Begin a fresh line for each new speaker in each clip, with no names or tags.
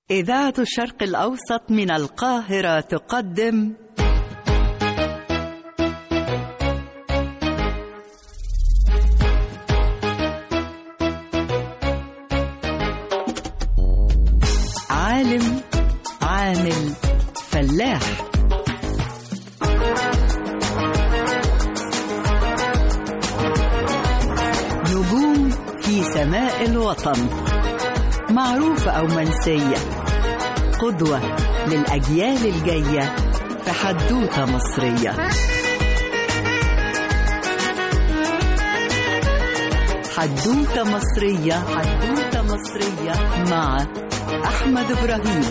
إذاعة الشرق الأوسط من القاهرة تقدم عالم عامل فلاح نجوم في سماء الوطن معروفة أو منسية قدوة للأجيال الجاية في حدوتة مصرية حدوتة مصرية حدوتة مصرية مع أحمد إبراهيم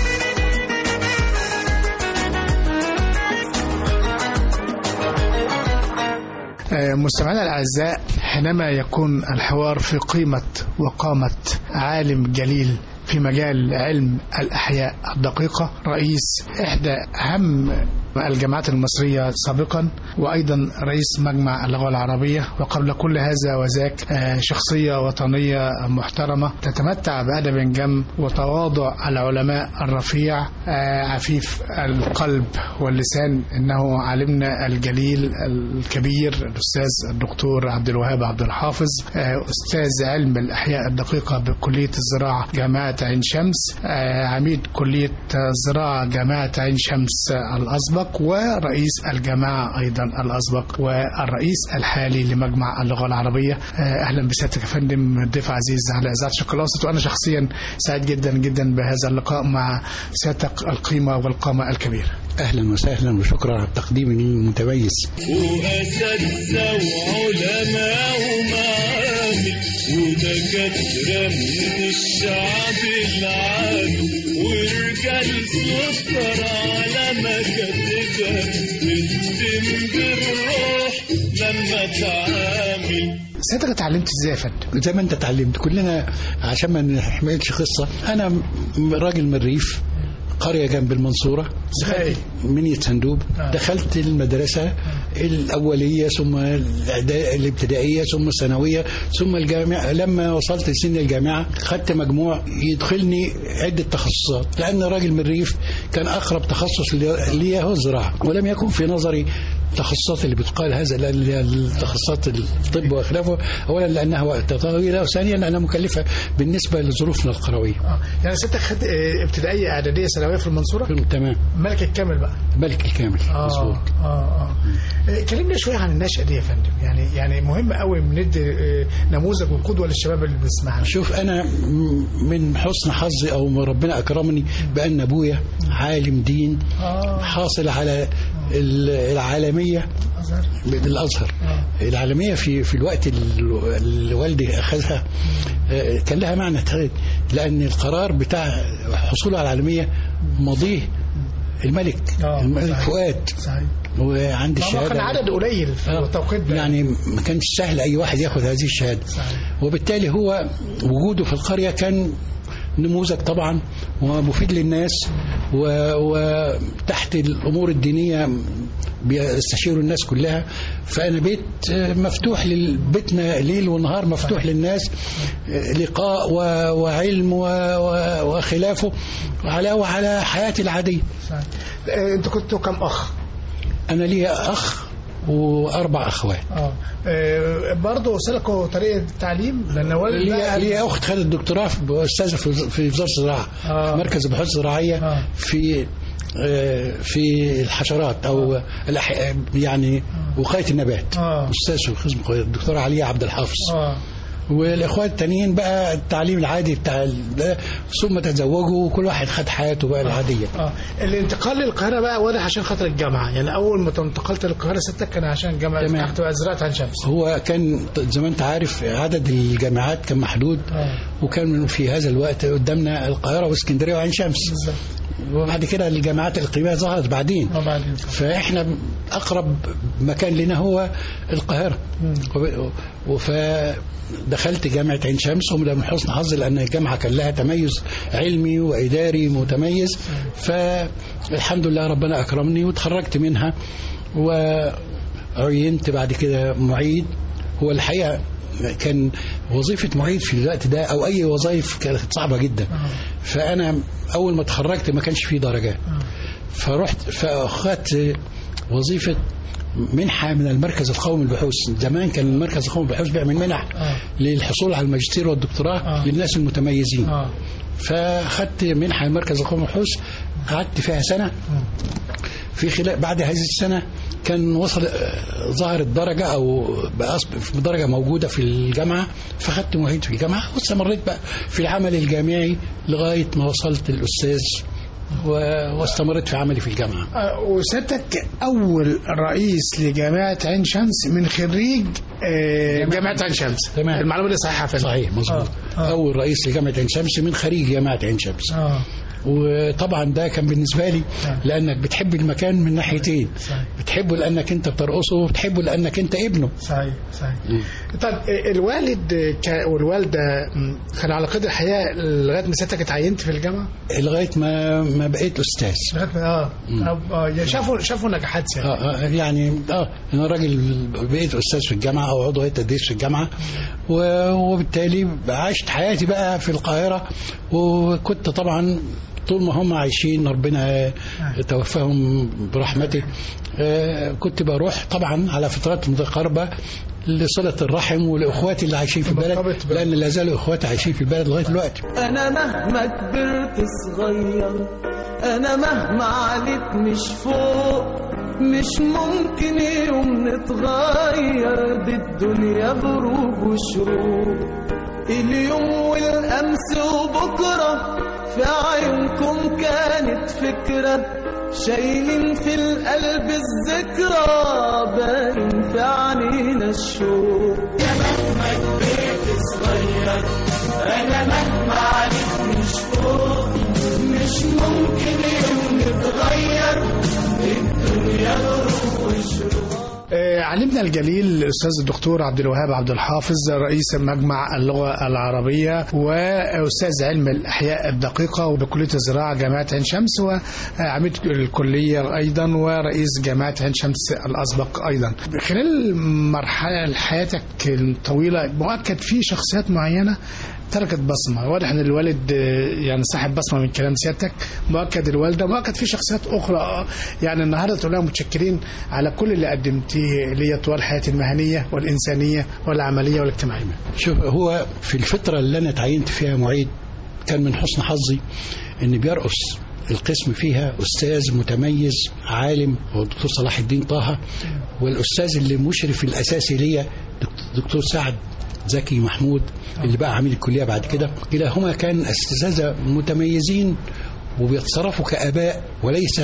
مستمعينا الأعزاء حينما يكون الحوار في قيمة وقامة عالم جليل في مجال علم الأحياء الدقيقة رئيس إحدى أهم الجامعات المصرية سابقا وأيضا رئيس مجمع اللغة العربية وقبل كل هذا وذاك شخصية وطنية محترمة تتمتع بأدب جم وتواضع العلماء الرفيع عفيف القلب واللسان إنه عالمنا الجليل الكبير الأستاذ الدكتور عبد الوهاب عبد الحافظ أستاذ علم الأحياء الدقيقة بكلية الزراعة جامعة عين شمس عميد كلية الزراعة جامعة عين شمس الأسبق ورئيس الجامعة أيضا الأسبق والرئيس الحالي لمجمع اللغة العربية أهلا بسيادتك يا فندم ضيف عزيز على إذاعة الشرق الأوسط وأنا شخصيا سعيد جدا جدا بهذا اللقاء مع سيادتك القيمة والقامة الكبيرة
اهلا وسهلا وشكرا على التقديم المتميز
واساتذه وعلماء ومعامل ودكاتره من الشعب العامي ورجال سكر على مكاتبها تخدم بالروح لما تعامل
سيادتك اتعلمت ازاي يا فندم؟
زي ما انت اتعلمت كلنا عشان ما نحملش قصه انا راجل من الريف قرية جنب المنصورة دخلت منية صندوق دخلت المدرسة الأولية ثم الابتدائية ثم الثانوية ثم الجامعة لما وصلت لسن الجامعة خدت مجموع يدخلني عدة تخصصات لأن راجل من الريف كان أقرب تخصص لي هو الزراعة ولم يكن في نظري التخصصات اللي بتقال هذا اللي هي التخصصات الطب وخلافه اولا لانها وقت طويله وثانيا لانها مكلفه بالنسبه لظروفنا القرويه.
آه. يعني سيادتك خدت ابتدائيه اعداديه ثانويه في المنصوره؟
تمام
ملك الكامل بقى
ملك الكامل
اه
مظبوط
اه اه كلمنا شويه عن النشأة دي يا فندم يعني يعني مهم قوي بندي نموذج وقدوه للشباب اللي بيسمعنا
شوف انا من حسن حظي او ربنا اكرمني بان ابويا عالم دين
آه.
حاصل على العالميه بالازهر العالميه في في الوقت اللي والدي اخذها كان لها معنى لان القرار بتاع حصوله على العالميه ماضيه الملك
آه.
الملك
صحيح.
فؤاد
صحيح
وعندي
ما
الشهاده
كان عدد قليل في
آه.
التوقيت ده
يعني ما كانش سهل اي واحد ياخذ هذه الشهاده
صحيح.
وبالتالي هو وجوده في القريه كان نموذج طبعا ومفيد للناس و- وتحت الامور الدينيه بيستشيروا الناس كلها فانا بيت مفتوح لبيتنا ليل ونهار مفتوح للناس لقاء و- وعلم و- و- وخلافه على وعلى حياتي العاديه
صحيح. آه، انتوا كنتوا كم اخ؟
انا لي اخ واربع اخوات
اه, آه برضه سلكوا طريقه التعليم لان والد
لي لي اخت خدت دكتوراه في- استاذه في في وزاره الزراعه
آه.
في مركز البحوث الزراعيه
آه.
في آه، في الحشرات او الأح- يعني وقايه النبات
آه.
استاذ في قسم وقاية، الدكتوره عليا عبد الحافظ
اه
والاخوات التانيين بقى التعليم العادي بتاع ال- ثم تزوجوا وكل واحد خد حياته بقى العاديه
اه الانتقال للقاهره بقى واضح عشان خاطر الجامعه يعني اول ما انتقلت للقاهره ستك كان عشان جامعه
تمام.
تحت زراعه عين شمس
هو كان زي ما انت عارف عدد الجامعات كان محدود
آه.
وكان في هذا الوقت قدامنا القاهره واسكندريه وعين شمس
بالظبط
وبعد كده الجامعات الإقليمية ظهرت بعدين
اه بعدين
فإحنا أقرب مكان لنا هو القاهرة وب- فدخلت جامعة عين شمس وده من حسن حظي لأن الجامعة كان لها تميز علمي وإداري متميز فالحمد لله ربنا أكرمني وتخرجت منها وعينت بعد كده معيد هو الحقيقة كان وظيفه معيد في الوقت ده او اي وظائف كانت صعبه جدا فانا اول ما اتخرجت ما كانش فيه درجات فرحت فاخدت وظيفه منحة من المركز القومي للبحوث زمان كان المركز القومي للبحوث بيعمل منح
آه.
للحصول على الماجستير والدكتوراه
آه.
للناس المتميزين
اه
فاخدت منحة من المركز القومي للبحوث قعدت فيها سنة في خلال بعد هذه السنة كان وصل آه، ظهرت درجة أو بقى أصب- درجة موجودة في الجامعة فخدت معيد في الجامعة واستمريت بقى في العمل الجامعي لغاية ما وصلت الأستاذ و- واستمريت في عملي في الجامعة
آه، وسيادتك أول رئيس لجامعة عين شمس من خريج آه، جامعة عين شمس
تمام.
المعلومة دي صحيحة فعلا
صحيح مظبوط
آه، آه.
أول رئيس لجامعة عين شمس من خريج جامعة عين شمس
اه
وطبعا ده كان بالنسبة لي
آه.
لأنك بتحب المكان من ناحيتين
صحيح.
بتحبه لأنك أنت بترقصه وبتحبه لأنك أنت ابنه
صحيح صحيح طب آه، الوالد آه، ك- والوالدة م، كانوا على قيد الحياة لغاية ما سيادتك اتعينت في الجامعة؟
لغاية ما ما بقيت أستاذ
لغاية ما اه أو- اه يعني شافوا شافوا نجاحات يعني
آه آه، يعني اه انا راجل بقيت استاذ في الجامعه او عضو هيئه تدريس في الجامعه و- وبالتالي عشت حياتي بقى في القاهره وكنت طبعا طول ما هم عايشين ربنا توفاهم برحمته آه، كنت بروح طبعا على فترات متقاربه لصله الرحم ولاخواتي اللي عايشين في البلد
مرتبط بقى.
لان لا زالوا اخواتي عايشين في البلد لغايه دلوقتي
انا مهما كبرت صغير انا مهما عليت مش فوق مش ممكن يوم نتغير دي الدنيا غروب وشروق اليوم والامس وبكره في عيونكم كانت فكره شايلين في القلب الذكرى باين في عينينا الشوق مش ممكن يوم نتغير الدنيا غروب وشروق
آه، علمنا الجليل الاستاذ الدكتور عبد الوهاب عبد الحافظ رئيس مجمع اللغه العربيه واستاذ علم الاحياء الدقيقه وبكليه الزراعه جامعه عين شمس وعميد الكليه ايضا ورئيس جامعه عين شمس الاسبق ايضا خلال مرحله حياتك الطويله مؤكد في شخصيات معينه تركت بصمه واضح ان الوالد آه، يعني صاحب بصمه من كلام سيادتك مؤكد الوالده مؤكد في شخصيات اخرى آه، يعني النهارده تقول لهم متشكرين على كل اللي قدمتيه لي طوال حياتي المهنيه والانسانيه والعمليه والاجتماعيه
شوف هو في الفترة اللي أنا تعينت فيها معيد كان من حسن حظي إن بيرقص القسم فيها أستاذ متميز عالم هو الدكتور صلاح الدين طه والأستاذ اللي مشرف الأساسي ليا دكت- دكتور سعد زكي محمود اللي بقى عميد الكلية بعد كده كلاهما كان أساتذة متميزين وبيتصرفوا كآباء وليس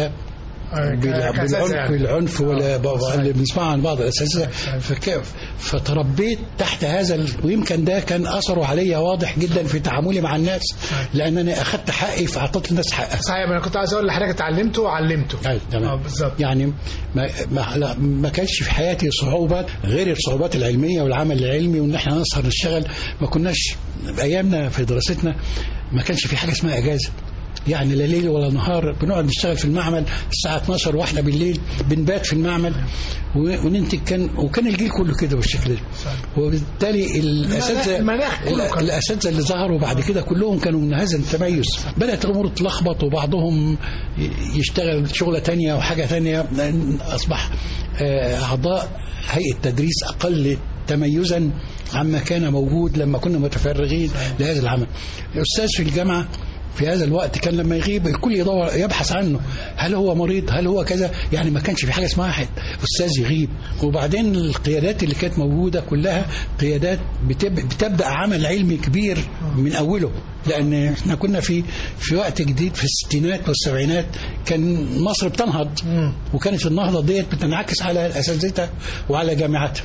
بال- بالعنف بالعنف ولا ب- اللي بنسمعه عن بعض الاساتذه فكيف فتربيت تحت هذا ال- ويمكن ده كان اثره عليا واضح جدا في تعاملي مع الناس لانني اخذت حقي فاعطيت الناس حقها
صحيح انا كنت عايز اقول لحضرتك اتعلمته وعلمته
أيوة، تمام.
اه بالظبط
يعني ما ما, لا ما كانش في حياتي صعوبات غير الصعوبات العلميه والعمل العلمي وان احنا نسهر نشتغل ما كناش ايامنا في دراستنا ما كانش في حاجه اسمها اجازه يعني لا ليل ولا نهار بنقعد نشتغل في المعمل الساعة 12 واحدة بالليل بنبات في المعمل و- وننتج كان وكان الجيل كله كده بالشكل ده وبالتالي الأساتذة
المناخ كله كان-
الأساتذة اللي ظهروا بعد كده كلهم كانوا من هذا التميز بدأت الأمور تلخبط وبعضهم ي- يشتغل شغلة تانية وحاجة تانية لأن أصبح آه، أعضاء هيئة تدريس أقل تميزا عما كان موجود لما كنا متفرغين لهذا العمل الأستاذ في الجامعة في هذا الوقت كان لما يغيب الكل يدور يبحث عنه هل هو مريض هل هو كذا يعني ما كانش في حاجه اسمها واحد استاذ يغيب وبعدين القيادات اللي كانت موجوده كلها قيادات بتب... بتبدا عمل علمي كبير من اوله لان احنا كنا في في وقت جديد في الستينات والسبعينات كان مصر بتنهض وكانت النهضه ديت بتنعكس على اساتذتها وعلى جامعاتها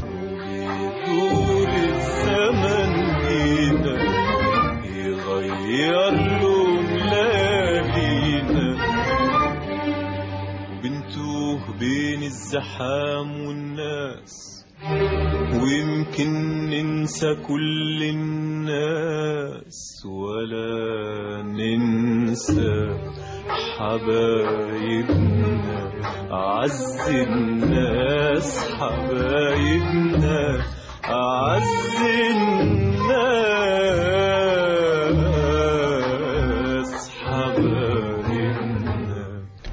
طول الزمن جينا يغير لون ليالينا وبنتوه بين الزحام والناس ويمكن ننسى كل الناس ولا ننسى حبايبنا أعز الناس حبايبنا أعز الناس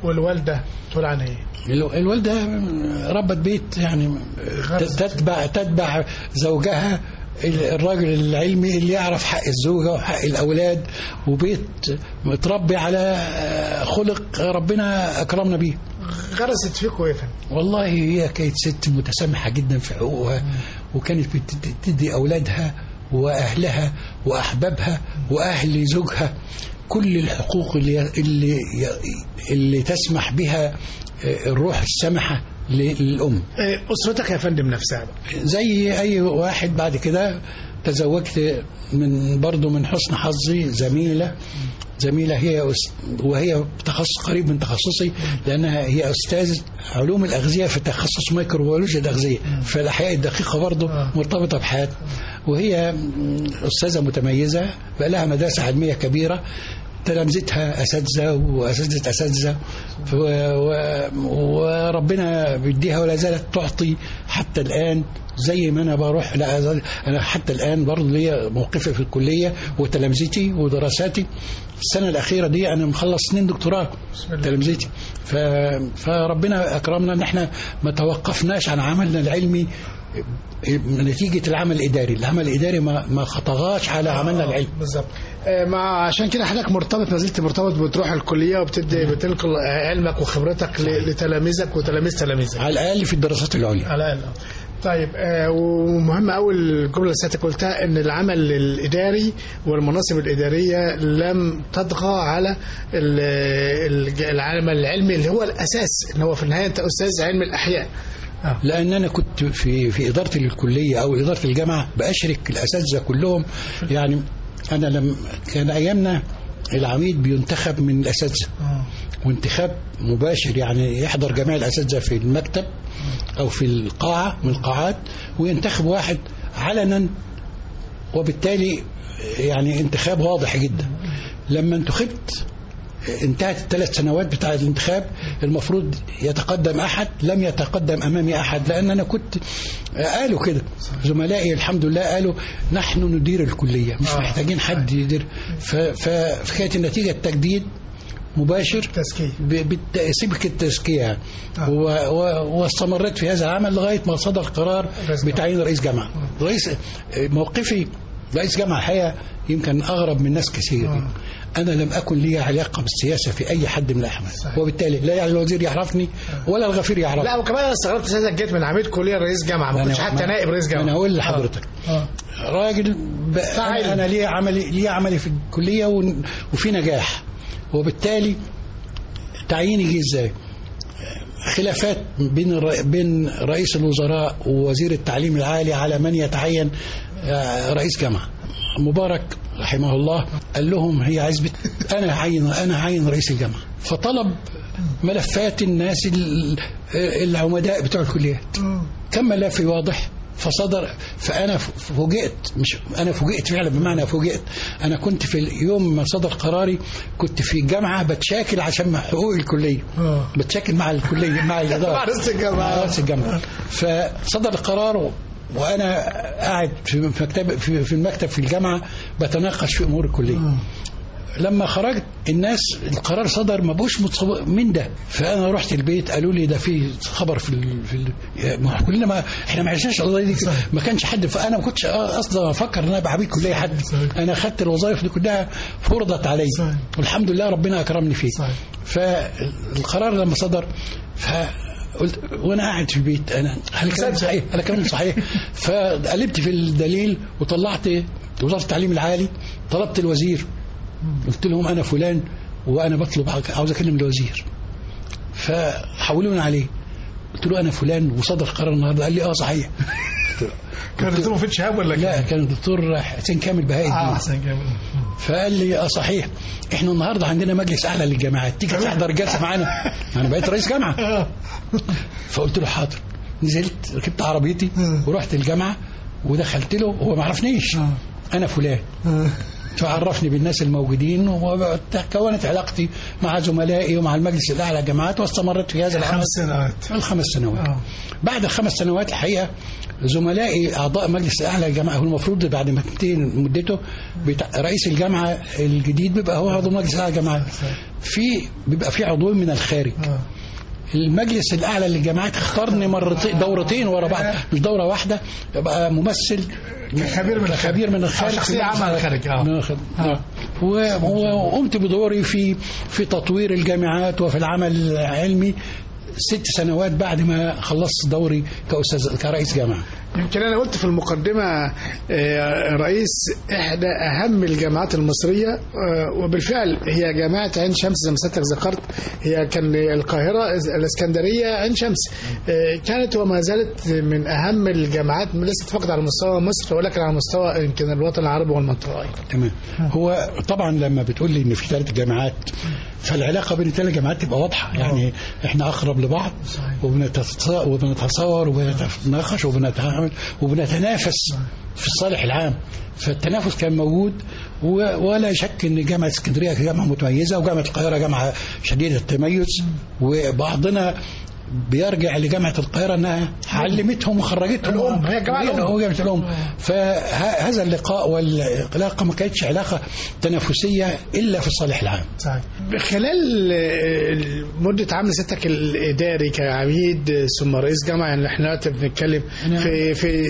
والوالده تقول عنها ايه؟
ال- الوالده ربت بيت يعني
غرست.
تتبع تتبع زوجها ال- الراجل العلمي اللي يعرف حق الزوجه وحق الاولاد وبيت متربي على خلق ربنا اكرمنا بيه
غرست فيكم ايه يا فندم؟
والله هي كانت ست متسامحة جدا في حقوقها وكانت بتد- بتدي أولادها وأهلها وأحبابها وأهل زوجها كل الحقوق اللي اللي اللي تسمح بها آه، الروح السمحة ل- للأم
إيه، اسرتك يا فندم نفسها بقى.
زي أي واحد بعد كده تزوجت من برضه من حسن حظي زميلة زميلة هي أس- وهي تخصص قريب من تخصصي لأنها هي أستاذ علوم الأغذية في تخصص ميكروبيولوجيا الأغذية فالأحياء الدقيقة برضه مرتبطة بحياتها وهي م، أستاذة متميزة بقى لها مدرسة علمية كبيرة تلامذتها اساتذه واساتذه اساتذه ف- و- وربنا بيديها ولا زالت تعطي حتى الان زي ما انا بروح لا أزال انا حتى الان برضه ليا موقفي في الكليه وتلامذتي ودراساتي السنه الاخيره دي انا مخلص سنين دكتوراه تلامذتي ف... فربنا اكرمنا ان احنا ما توقفناش عن عملنا العلمي نتيجه العمل الاداري، العمل الاداري ما ما خطغاش على عملنا العلمي.
بالظبط آه، مع عشان كده حضرتك مرتبط ما زلت مرتبط بتروح الكليه وبتدي بتنقل علمك وخبرتك ل- لتلاميذك وتلاميذ تلاميذك
على الاقل في الدراسات العليا.
على الاقل طيب آه، ومهم قوي الجمله اللي سيادتك قلتها ان العمل الاداري والمناصب الاداريه لم تطغى على ال- ال- العمل العلمي اللي هو الاساس ان هو في النهايه انت استاذ علم الاحياء آه.
لان انا كنت في في اداره الكليه او اداره الجامعه باشرك الاساتذه كلهم يعني انا لم كان ايامنا العميد بينتخب من الاساتذه وانتخاب مباشر يعني يحضر جميع الاساتذه في المكتب او في القاعه من القاعات وينتخب واحد علنا وبالتالي يعني انتخاب واضح جدا لما انتخبت انتهت الثلاث سنوات بتاع الانتخاب المفروض يتقدم احد لم يتقدم امامي احد لان انا كنت قالوا كده زملائي الحمد لله قالوا نحن ندير الكليه مش محتاجين حد يدير ف- ف- فكانت النتيجه التجديد مباشر
تزكية.
ب- بالت- سبك التزكيه يعني.
آه.
و- و- واستمريت في هذا العمل لغايه ما صدر قرار
رئيس
بتعيين رئيس جامعه رئيس موقفي رئيس جامعه الحقيقه يمكن اغرب من ناس كثير انا لم اكن لي علاقه بالسياسه في اي حد من الاحوال
صحيح.
وبالتالي لا يعني الوزير يعرفني ولا الغفير يعرفني
لا وكمان انا استغربت سيادتك جيت من عميد كليه رئيس جامعه ما كنتش حتى نائب رئيس جامعه
انا اقول لحضرتك
آه.
راجل ب...
فاعل.
انا, أنا ليه عملي ليه عملي في الكليه ون... وفي نجاح وبالتالي تعييني جه ازاي؟ خلافات بين الر... بين رئيس الوزراء ووزير التعليم العالي على من يتعين آه، رئيس جامعه مبارك رحمه الله قال لهم هي عزبة انا عين انا عين رئيس الجامعه فطلب ملفات الناس ال- العمداء بتوع الكليات كم ملف واضح فصدر فانا ف- فوجئت مش انا فوجئت فعلا بمعنى فوجئت انا كنت في اليوم ما صدر قراري كنت في الجامعه بتشاكل عشان حقوق الكليه
آه.
بتشاكل مع الكليه مع الاداره
مع رئيس الجامعة.
مع رئيس الجامعه فصدر القرار و- وانا قاعد في مكتب في في المكتب في الجامعه بتناقش في امور الكليه لما خرجت الناس القرار صدر ما بقوش متصور من ده فانا رحت البيت قالوا لي ده في خبر في ال... في ال... يا ما إحنا كلنا ما احنا ما عشناش القضيه دي ما كانش حد فانا ما كنتش اصلا افكر ان انا ابقى عميد كليه حد انا خدت الوظائف دي كلها فرضت علي
صحيح.
والحمد لله ربنا اكرمني فيه
صحيح.
فالقرار لما صدر فقلت وانا قاعد في البيت انا هل كلام صحيح هل كلام صحيح فقلبت في الدليل وطلعت وزاره التعليم العالي طلبت الوزير قلت لهم انا فلان وانا بطلب عاوز اكلم الوزير فحولوني عليه قلت له انا فلان وصدر قرار النهارده قال لي اه صحيح
كان دكتور مفيد شهاب ولا
لا
كان؟
كان الدكتور حسين كامل بهاء
اه
الدين
احسن جامد
فقال لي اه صحيح احنا النهارده عندنا مجلس اعلى للجامعات تيجي تحضر جلسه معانا انا بقيت رئيس جامعه فقلت له حاضر نزلت ركبت عربيتي ورحت الجامعه ودخلت له هو ما عرفنيش انا فلان فعرفني بالناس الموجودين وتكونت علاقتي مع زملائي ومع المجلس الاعلى للجامعات واستمرت في هذا العمل
خمس سنوات
الخمس سنوات
آه.
بعد الخمس سنوات الحقيقه زملائي اعضاء مجلس الاعلى للجامعه هو المفروض بعد ما تنتهي مدته بتاع رئيس الجامعه الجديد بيبقى هو عضو مجلس الاعلى للجامعه في بيبقى في عضوين من الخارج المجلس الاعلى للجامعات اختارني مرتين دورتين ورا بعض مش دوره واحده يبقى ممثل
خبير من الخارج.
خبير من الخارج
آه، شخصية عامة على الخارج، آه.
من الخارج. آه. و- و- وقمت بدوري في في تطوير الجامعات وفي العمل العلمي ست سنوات بعد ما خلصت دوري كأستاذ كرئيس جامعة
يمكن انا قلت في المقدمه آه، رئيس احدى اهم الجامعات المصريه آه، وبالفعل هي جامعه عين شمس زي ما سيادتك ذكرت هي كان القاهره الاسكندريه عين شمس آه، كانت وما زالت من اهم الجامعات ليست فقط على مستوى مصر ولكن على مستوى يمكن الوطن العربي والمنطقه ايضا
تمام هو طبعا لما بتقول لي ان في ثلاث جامعات فالعلاقه بين الثلاث جامعات تبقى واضحه يعني احنا اقرب لبعض وبنتص- وبنتصور وبنتناقش وبنتعامل وبنتنافس في الصالح العام فالتنافس كان موجود و- ولا شك ان جامعه اسكندريه جامعه متميزه وجامعه القاهره جامعه شديده التميز وبعضنا بيرجع لجامعه القاهره انها علمتهم وخرجتهم
الأم، هي الجامعة الأم.
هو جامعه الام فهذا اللقاء والعلاقه ما كانتش علاقه تنافسيه الا في الصالح العام
صحيح. خلال آه، مدة عمل سيادتك الإداري كعميد آه، ثم رئيس جامعة يعني احنا دلوقتي بنتكلم في في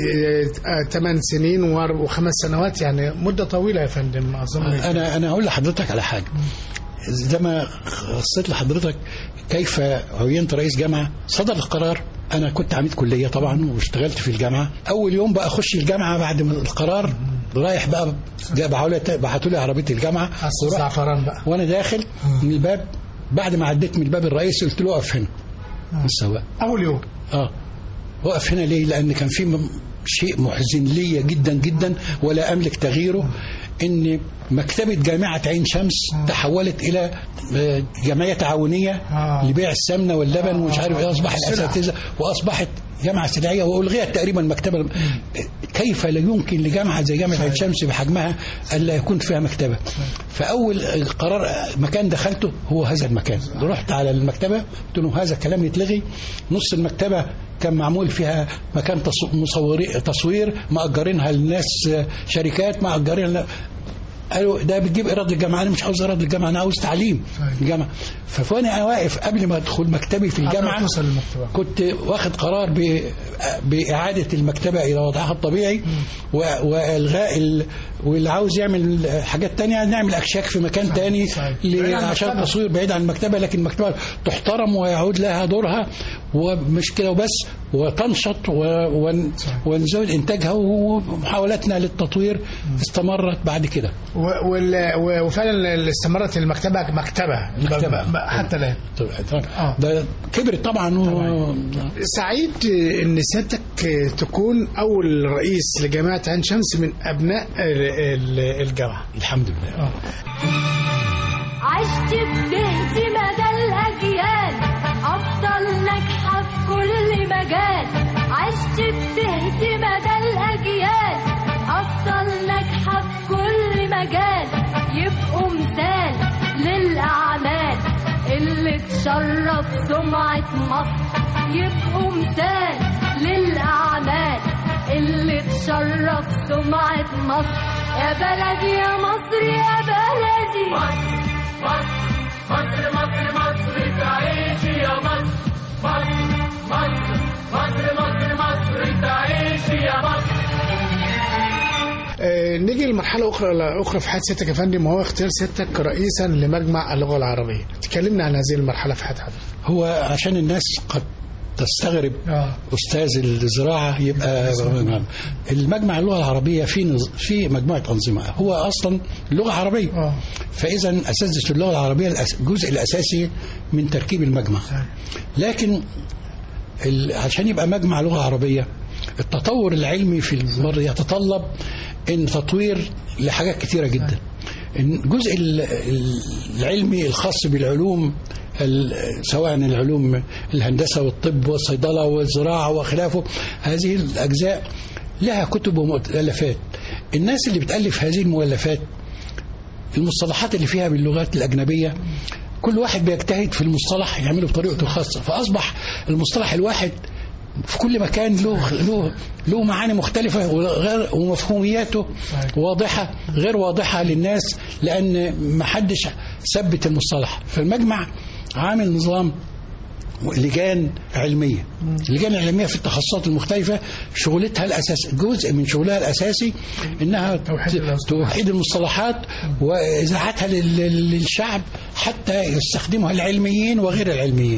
ثمان سنين وأر- وخمس سنوات يعني مدة طويلة يا فندم أظن
انا انا هقول لحضرتك على حاجه زي ما خصيت لحضرتك كيف عينت رئيس جامعه صدر القرار انا كنت عميد كليه طبعا واشتغلت في الجامعه اول يوم بقى اخش الجامعه بعد ما القرار رايح بقى جاب بعتوا لي عربيه الجامعه
أصل الزعفران بقى
وانا داخل من الباب بعد ما عديت من الباب الرئيسي قلت له اقف هنا السواق
أول يوم
اه وقف هنا ليه لان كان في م- شيء محزن ليا جدا جدا ولا املك تغييره ان مكتبه جامعه عين شمس تحولت الى آه، جمعيه تعاونيه
آه.
لبيع السمنه واللبن ومش عارف ايه اصبح
السلع.
الاساتذه واصبحت جامعه سلعيه والغيت تقريبا مكتبه كيف لا يمكن لجامعه زي جامعه عين شمس بحجمها الا يكون فيها مكتبه فاول قرار مكان دخلته هو هذا المكان رحت على المكتبه قلت لهم هذا الكلام يتلغي نص المكتبه كان معمول فيها مكان تص- مصوري تصوير مأجرينها للناس آه، شركات مأجرينها قالوا ده بتجيب ايراد للجامعه انا مش عاوز ايراد للجامعه انا عاوز تعليم في الجامعه فانا واقف قبل ما ادخل مكتبي في
قبل ما
الجامعه
توصل للمكتبة.
كنت واخد قرار ب- باعاده المكتبه الى وضعها الطبيعي و- والغاء ال- واللي عاوز يعمل حاجات تانية نعمل اكشاك في مكان تاني
صحيح.
ل-
بعيد عن
عشان
المكتبة.
تصوير بعيد عن المكتبه لكن المكتبه تحترم ويعود لها دورها ومش كده وبس وتنشط و- ون- ونزود انتاجها ومحاولاتنا للتطوير استمرت بعد كده
و- وال- و- وفعلا اللي استمرت المكتبة مكتبة
مكتبة.
ب- حتى الآن آه.
ده كبرت طبعا و...
سعيد ان سيادتك تكون اول رئيس لجامعه عين شمس من ابناء ال- ال- الجامعه
الحمد لله
عشت بتهدي مدى الأجيال أفضل ناجحة في كل مجال عشت بتهدي مدى الأجيال أفضل ناجحة في كل مجال يبقوا مثال للأعمال اللي تشرف سمعة مصر يبقوا مثال للأعمال اللي تشرف سمعة مصر يا بلدي يا مصر يا بلدي
آه، نيجي لمرحله اخرى اخرى في حياه سيادتك يا فندم وهو اختيار سيادتك رئيسا لمجمع اللغه العربيه تكلمنا عن هذه المرحله في حياه حضرتك
هو عشان الناس قد تستغرب
آه.
استاذ الزراعه يبقى المجمع اللغه العربيه في نظ... في مجموعه انظمه هو اصلا لغه عربيه
آه.
فاذا اساتذه اللغه العربيه الأس- الجزء الاساسي من تركيب المجمع لكن ال... عشان يبقى مجمع لغه عربيه التطور العلمي في المر يتطلب ان تطوير لحاجات كثيره جدا الجزء ال- ال- العلمي الخاص بالعلوم ال- سواء العلوم الهندسه والطب والصيدله والزراعه وخلافه هذه الاجزاء لها كتب ومؤلفات الناس اللي بتالف هذه المؤلفات المصطلحات اللي فيها باللغات الأجنبية كل واحد بيجتهد في المصطلح يعمله بطريقته الخاصة فأصبح المصطلح الواحد في كل مكان له له له معاني مختلفة وغير ومفهومياته واضحة غير واضحة للناس لأن ما حدش ثبت المصطلح فالمجمع عامل نظام لجان علمية اللجان العلمية في التخصصات المختلفة شغلتها الأساس جزء من شغلها الأساسي إنها
توحيد
ت-
المصطلحات.
توحيد المصطلحات وإذاعتها لل- للشعب حتى يستخدمها العلميين وغير العلميين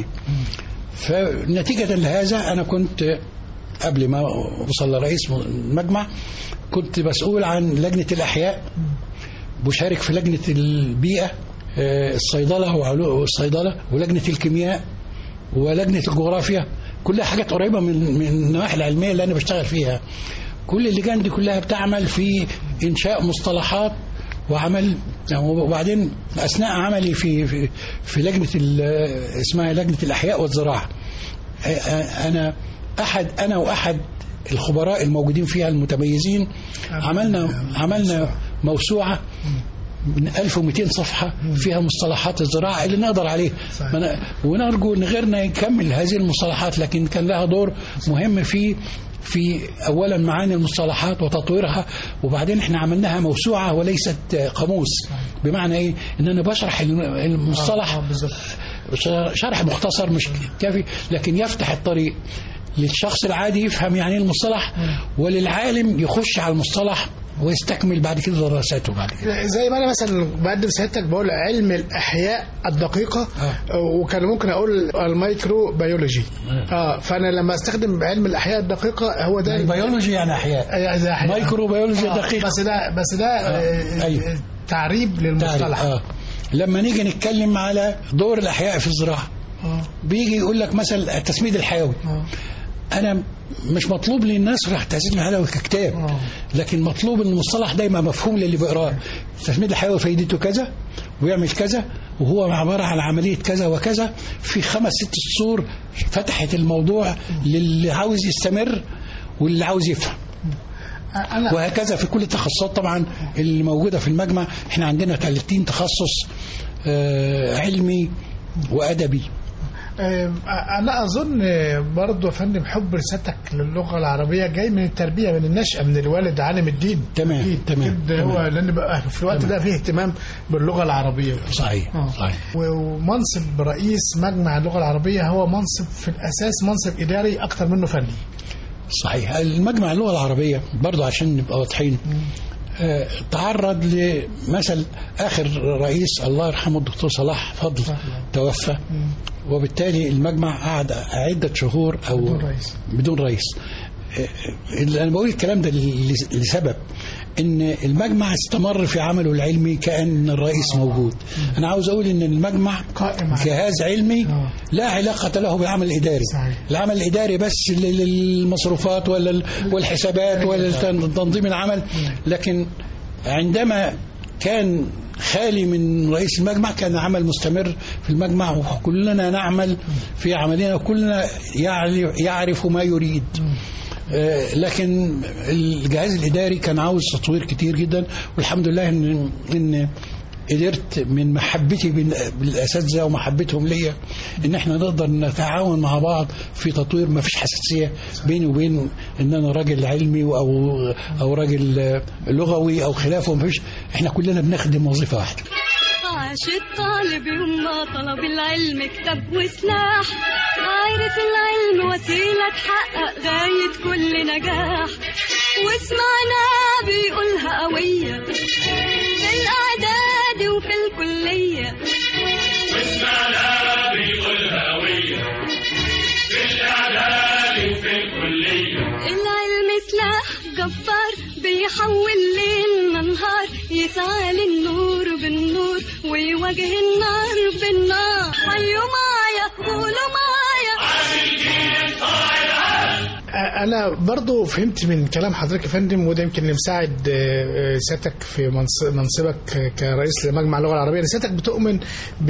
فنتيجة لهذا أنا كنت قبل ما أوصل لرئيس المجمع كنت مسؤول عن لجنة الأحياء بشارك في لجنة البيئة آه، الصيدلة وعلو- والصيدلة ولجنة الكيمياء ولجنة الجغرافيا كلها حاجات قريبة من من النواحي العلمية اللي أنا بشتغل فيها كل اللجان دي كلها بتعمل في إنشاء مصطلحات وعمل وبعدين أثناء عملي في في, في لجنة ال- اسمها لجنة الأحياء والزراعة آه، آه، أنا أحد أنا وأحد الخبراء الموجودين فيها المتميزين عملنا عملنا موسوعة من 1200 صفحة فيها مصطلحات الزراعة اللي نقدر عليه من- ونرجو ان غيرنا يكمل هذه المصطلحات لكن كان لها دور مهم في في اولا معاني المصطلحات وتطويرها وبعدين احنا عملناها موسوعه وليست قاموس بمعنى ايه ان انا بشرح الم- المصطلح شرح مختصر مش كافي لكن يفتح الطريق للشخص العادي يفهم يعني ايه المصطلح وللعالم يخش على المصطلح ويستكمل بعد كده دراساته بعد كده
زي ما انا مثلا بقدم سيادتك بقول علم الاحياء الدقيقه وكان ممكن اقول المايكرو بيولوجي اه فانا لما استخدم علم الاحياء الدقيقه هو ده
بيولوجي يعني احياء
يعني زي أحياء.
مايكرو بيولوجي
آه،
دقيق
بس ده بس ده آه،
أيوه.
تعريب
تعرف.
للمصطلح
آه. لما نيجي نتكلم على دور الاحياء في الزراعه
آه.
بيجي يقول لك مثلا التسميد الحيوي
آه.
انا مش مطلوب لي الناس راح تسميد الحيوي ككتاب
آه.
لكن مطلوب ان المصطلح ده يبقى مفهوم للي بيقراه التسميد الحيوي فايدته كذا ويعمل كذا وهو عباره عن عمليه كذا وكذا في خمس ست سطور فتحت الموضوع للي عاوز يستمر واللي عاوز يفهم
انا
وهكذا في كل التخصصات طبعا اللي موجوده في المجمع احنا عندنا 30 تخصص آه، علمي وادبي
آه، انا اظن برضه يا فندم حب رسالتك للغه العربيه جاي من التربيه من النشأه من الوالد عالم الدين
تمام،
أكيد.
تمام،
أكيد هو
تمام.
لان بقى في الوقت ده فيه اهتمام باللغه العربيه
صحيح
آه.
صحيح
ومنصب رئيس مجمع اللغه العربيه هو منصب في الاساس منصب اداري اكتر منه فني
صحيح المجمع اللغه العربيه برضو عشان نبقى واضحين آه، تعرض لمثل اخر رئيس الله يرحمه الدكتور صلاح فضل توفى وبالتالي المجمع قعد عده شهور او
بدون رئيس.
بدون رئيس آه، اللي انا بقول الكلام ده ل- لسبب ان المجمع استمر في عمله العلمي كان الرئيس موجود انا عاوز اقول ان المجمع
قائم على-
جهاز علمي
آه.
لا علاقه له بالعمل الاداري
صحيح.
العمل الاداري بس لل- للمصروفات ولا ال- والحسابات ولا التن- تنظيم العمل لكن عندما كان خالي من رئيس المجمع كان عمل مستمر في المجمع وكلنا نعمل في عملنا وكلنا يعرف- يعرف ما يريد آه، لكن الجهاز الاداري كان عاوز تطوير كتير جدا والحمد لله ان ان قدرت من محبتي بال- بالاساتذه ومحبتهم ليا ان احنا نقدر نتعاون مع بعض في تطوير ما فيش حساسيه بيني وبين ان انا راجل علمي او او راجل آه، لغوي او خلافه ما فيش احنا كلنا بنخدم وظيفه واحده
عاش الطالب يوم ما طلب العلم كتاب وسلاح عارف العلم وسيلة تحقق غاية كل نجاح وسمعنا بيقولها قوية في الإعداد وفي الكلية العلم سلاح جبار بيحول ليلنا نهار يسعى للنور بالنور ويواجه النار بالنار حيوا معايا قولوا معايا
انا برضو فهمت من كلام حضرتك يا فندم وده يمكن اللي مساعد آه، آه، سيادتك في منص- منصبك كرئيس لمجمع اللغه العربيه إن سيادتك بتؤمن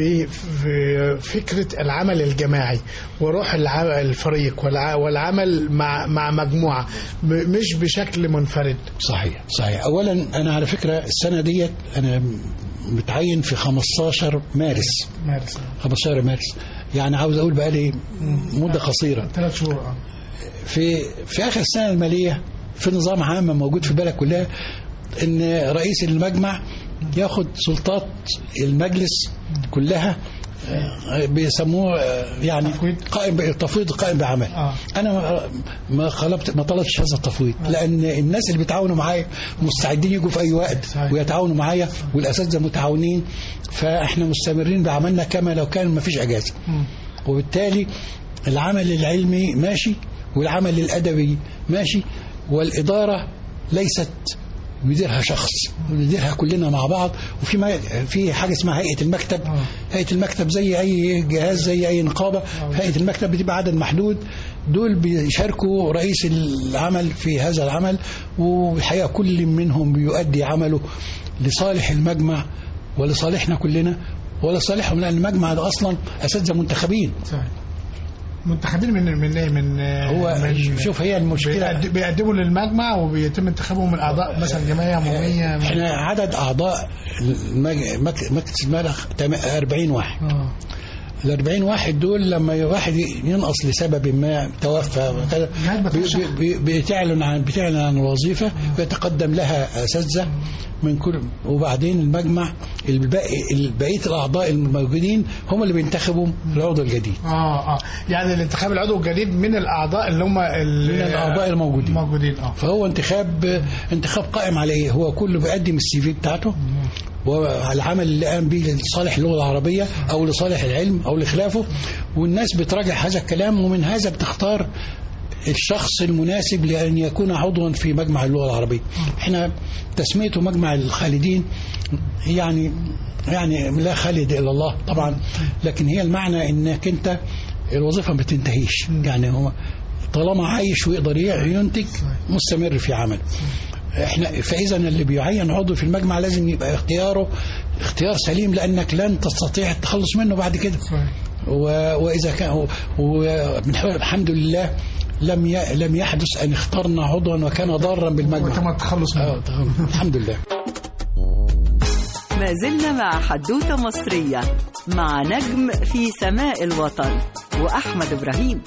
بفكره العمل الجماعي وروح الع- الفريق والع- والعمل مع مع مجموعه ب- مش بشكل منفرد
صحيح صحيح اولا انا على فكره السنه ديت انا متعين في 15 مارس
مارس
15 مارس يعني عاوز اقول بقى لي مده قصيره
ثلاث شهور اه
في في اخر السنه الماليه في نظام عام موجود في البلد كلها ان رئيس المجمع ياخد سلطات المجلس كلها آه، بيسموه آه، يعني
تفويض.
قائم ب- تفويض قائم بعمل
آه.
انا ما- ما خلبت ما طلبتش هذا التفويض لان الناس اللي بيتعاونوا معايا مستعدين يجوا في اي وقت
صحيح.
ويتعاونوا معايا والاساتذه متعاونين فاحنا مستمرين بعملنا كما لو كان ما فيش اجازه وبالتالي العمل العلمي ماشي والعمل الادبي ماشي والاداره ليست بيديرها شخص بيديرها كلنا مع بعض وفي ما في حاجه اسمها هيئه المكتب هيئه المكتب زي اي جهاز زي اي نقابه هيئه المكتب بتبقى عدد محدود دول بيشاركوا رئيس العمل في هذا العمل والحقيقه كل منهم بيؤدي عمله لصالح المجمع ولصالحنا كلنا ولصالحهم لان المجمع ده اصلا اساتذه منتخبين
صحيح منتخبين من من ايه من
هو
من
شوف هي المشكله
بيقد- بيقدموا للمجمع وبيتم انتخابهم من اعضاء مثلا جمعيه عموميه
احنا عدد اعضاء المج- مك- مجلس المبلغ 40 واحد
اه
ال 40 واحد دول لما واحد ينقص لسبب ما توفى وكذا
جهات بترشح.
بي- بي- بتعلن عن بتعلن عن الوظيفه ويتقدم لها اساتذه من كل وبعدين المجمع الباقي بقيه الاعضاء الموجودين هم اللي بينتخبوا العضو الجديد
اه اه يعني الانتخاب العضو الجديد من الاعضاء اللي هم ال-
من الأعضاء الموجودين.
موجودين اه
فهو انتخاب انتخاب قائم على ايه؟ هو كله بيقدم السي في بتاعته والعمل اللي قام به لصالح اللغه العربيه او لصالح العلم او لخلافه والناس بتراجع هذا الكلام ومن هذا بتختار الشخص المناسب لان يكون عضوا في مجمع اللغه العربيه. احنا تسميته مجمع الخالدين يعني يعني لا خالد الا الله طبعا لكن هي المعنى انك انت الوظيفه ما بتنتهيش يعني هو طالما عايش ويقدر ينتج مستمر في عمله احنا فاذا اللي بيعين عضو في المجمع لازم يبقى اختياره اختيار سليم لانك لن تستطيع التخلص منه بعد كده
صحيح.
و- واذا كان والحمد لله لم ي- لم يحدث ان اخترنا عضوا وكان ضارا
وتم
بالمجمع
التخلص منه
آه، طبعاً. الحمد لله
ما زلنا مع حدوتة مصرية مع نجم في سماء الوطن وأحمد إبراهيم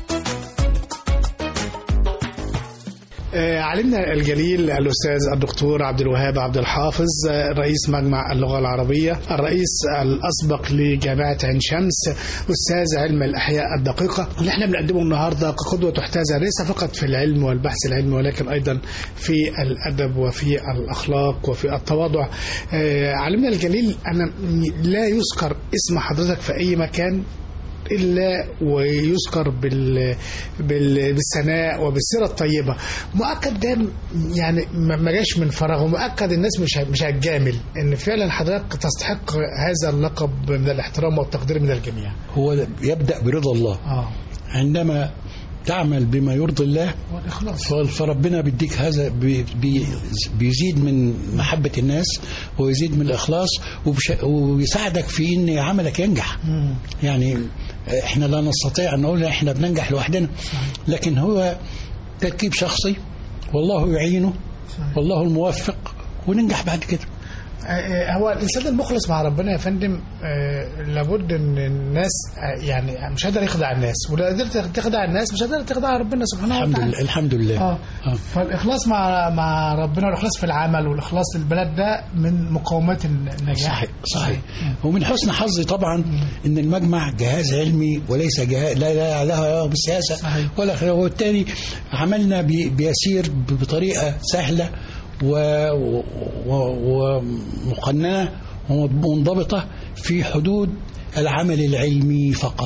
آه، علمنا الجليل الأستاذ الدكتور عبد الوهاب عبد الحافظ آه، رئيس مجمع اللغة العربية الرئيس الأسبق لجامعة عين شمس أستاذ علم الأحياء الدقيقة اللي احنا بنقدمه النهاردة كقدوة تحتذى ليس فقط في العلم والبحث العلمي ولكن أيضا في الأدب وفي الأخلاق وفي التواضع آه، علمنا الجليل أن لا يذكر اسم حضرتك في أي مكان الا ويذكر بال... بال... بالثناء وبالسيره الطيبه مؤكد ده يعني ما ما جاش من فراغ ومؤكد الناس مش ه- مش هتجامل ان فعلا حضرتك تستحق هذا اللقب من الاحترام والتقدير من الجميع
هو يبدا برضا الله
اه
عندما تعمل بما يرضي الله
والاخلاص
ف- فربنا بيديك هذا بي بي بيزيد من محبة الناس ويزيد من الإخلاص وبش- ويساعدك في إن عملك ينجح يعني إحنا لا نستطيع أن نقول إحنا بننجح لوحدنا لكن هو تركيب شخصي والله يعينه والله الموفق وننجح بعد كده
آه، آه، هو الانسان المخلص مع ربنا يا فندم آه، لابد ان الناس آه، يعني مش قادر يخدع الناس ولو قدرت تخدع الناس مش قادر تخدع ربنا سبحانه
الحمد
وتعالى
لله الحمد لله
اه
آه.
فالاخلاص مع مع ربنا والاخلاص في العمل والاخلاص للبلد ده من مقومات النجاح
صحيح صحيح ومن حسن حظي طبعا ان المجمع جهاز علمي وليس جهاز لا لا له بالسياسه
صحيح.
ولا خير وبالتالي عملنا بي- بيسير بطريقه سهله و- و- ومقننه ومنضبطه في حدود العمل العلمي فقط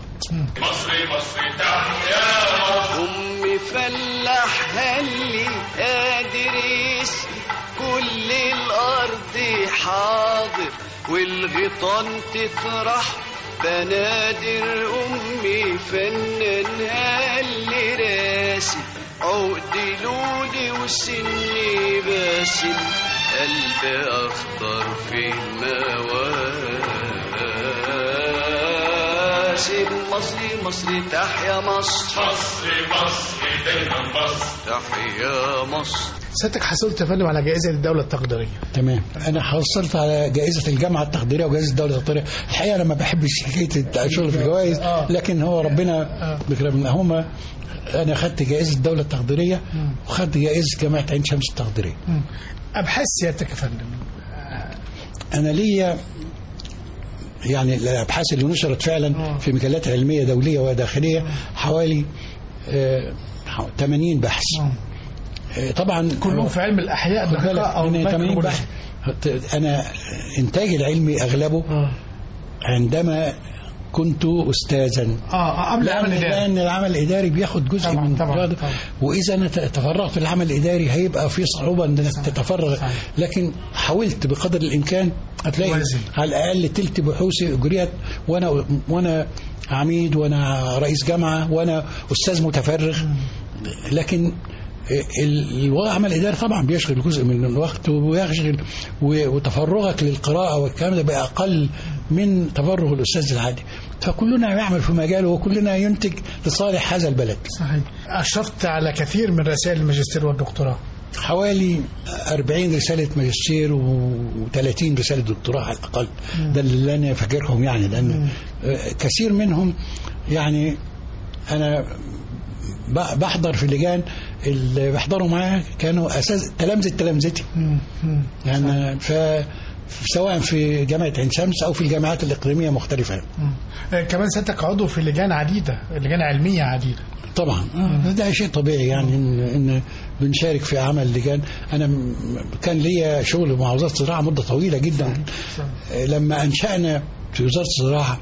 أمي فلاح هلي قادر يسقي كل الأرض حاضر والغيطان تطرح بنادر أمي فنان هلي راسي عقد لولي وسني باسم قلبي أخضر في مواسم مصري مصري تحيا مصر مصري مصري دايما مصر تحيا مصر
سيادتك حصلت يا فندم على جائزه الدوله التقديريه
تمام انا حصلت على جائزه الجامعه التقديريه وجائزه الدوله التقديريه الحقيقه انا ما بحبش حكايه الشغل في الجوائز
آه.
لكن هو ربنا بيكرمنا هم انا خدت جائزه الدوله التقديريه وخدت جائزه جامعه عين شمس التقديريه
مم. ابحاث سيادتك يا فندم
انا ليا يعني الابحاث اللي نشرت فعلا في مجلات علميه دوليه وداخليه حوالي آه، 80 بحث آه، طبعا
كلهم في علم الاحياء
خد بالك
الدقيقه او
إن 80
الميكروبيولوجيا.
بحث انا انتاجي العلمي اغلبه
اه
عندما كنت استاذا
اه قبل
لأن,
العمل الاداري
لأن العمل الإداري بياخد جزء
طبعاً،
من
طبعاً،
الرياضة.
طبعاً.
وإذا أنا ت- تفرغت للعمل الإداري هيبقى في صعوبة إنك تتفرغ
صحيح.
لكن حاولت بقدر الإمكان هتلاقي
توازن.
على الأقل تلت بحوثي أجريت وأنا وأنا عميد وأنا رئيس جامعة وأنا أستاذ متفرغ لكن ال- العمل الاداري طبعا بيشغل جزء من الوقت ويشغل و- وتفرغك للقراءه والكلام ده بقى اقل من تفرغ الاستاذ العادي فكلنا يعمل في مجاله وكلنا ينتج لصالح هذا البلد
صحيح اشرفت على كثير من رسائل الماجستير والدكتوراه
حوالي 40 رسالة ماجستير و30 رسالة دكتوراه على الأقل ده اللي أنا فاكرهم يعني لأن آه، كثير منهم يعني أنا ب- بحضر في اللجان اللي بحضروا معايا كانوا أساس تلامذة تلامذتي يعني ف سواء في جامعة عين شمس أو في الجامعات الإقليمية مختلفة
آه، كمان سيادتك عضو في لجان عديده لجان علميه عديده
طبعا ده شيء طبيعي يعني ان ان بنشارك في عمل لجان انا م- كان ليا شغل مع وزاره الزراعه مده طويله جدا لما انشانا في وزاره الزراعه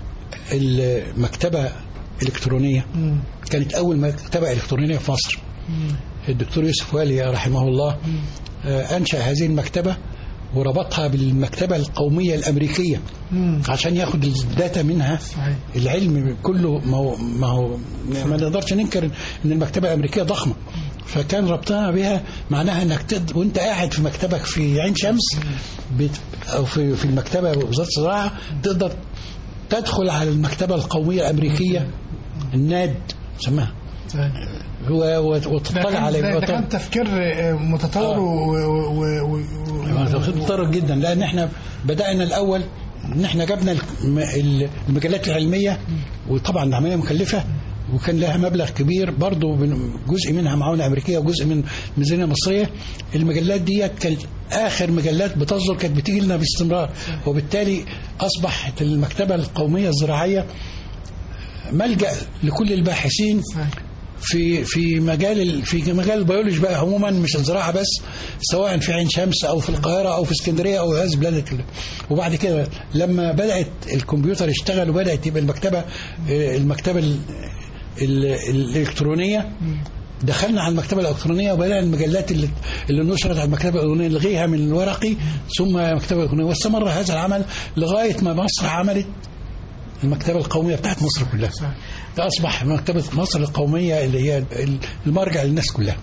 المكتبه الالكترونيه كانت اول مكتبه الكترونيه في مصر الدكتور يوسف والي رحمه الله آه، انشا هذه المكتبه وربطها بالمكتبه القوميه الامريكيه عشان ياخد الداتا منها
صحيح.
العلم كله ما هو ما هو ما نقدرش ننكر ان المكتبه الامريكيه ضخمه فكان ربطنا بها معناها انك تد... وانت قاعد في مكتبك في عين شمس بت... او في في المكتبه وزاره الزراعه تقدر تدخل على المكتبه القوميه الامريكيه الناد سماها
صحيح.
هو
ده
وتطلع
كان,
على
ده ده كان تفكير آه، متطور
آه.
و- و- و- و-
مضطر جدا لان احنا بدانا الاول ان احنا جبنا الم- ال- المجلات العلميه وطبعا العمليه مكلفه وكان لها مبلغ كبير برضه من- جزء منها معونه امريكيه وجزء من ميزانيه مصريه المجلات ديت كانت اخر مجلات بتصدر كانت بتيجي لنا باستمرار وبالتالي اصبحت المكتبه القوميه الزراعيه ملجا لكل الباحثين
صحيح.
في في مجال ال- في مجال البيولوجي بقى عموما مش الزراعه بس سواء في عين شمس او في القاهره او في اسكندريه او هذه البلاد كلها وبعد كده لما بدات الكمبيوتر يشتغل وبدات يبقى المكتبه آه، المكتبه ال- ال- الالكترونيه دخلنا على المكتبه الالكترونيه وبدانا المجلات اللي اللي نشرت على المكتبه الالكترونيه نلغيها من الورقي ثم المكتبه الالكترونيه واستمر هذا العمل لغايه ما مصر عملت المكتبه القوميه بتاعت مصر كلها ده اصبح مكتبه مصر القوميه اللي هي المرجع للناس كلها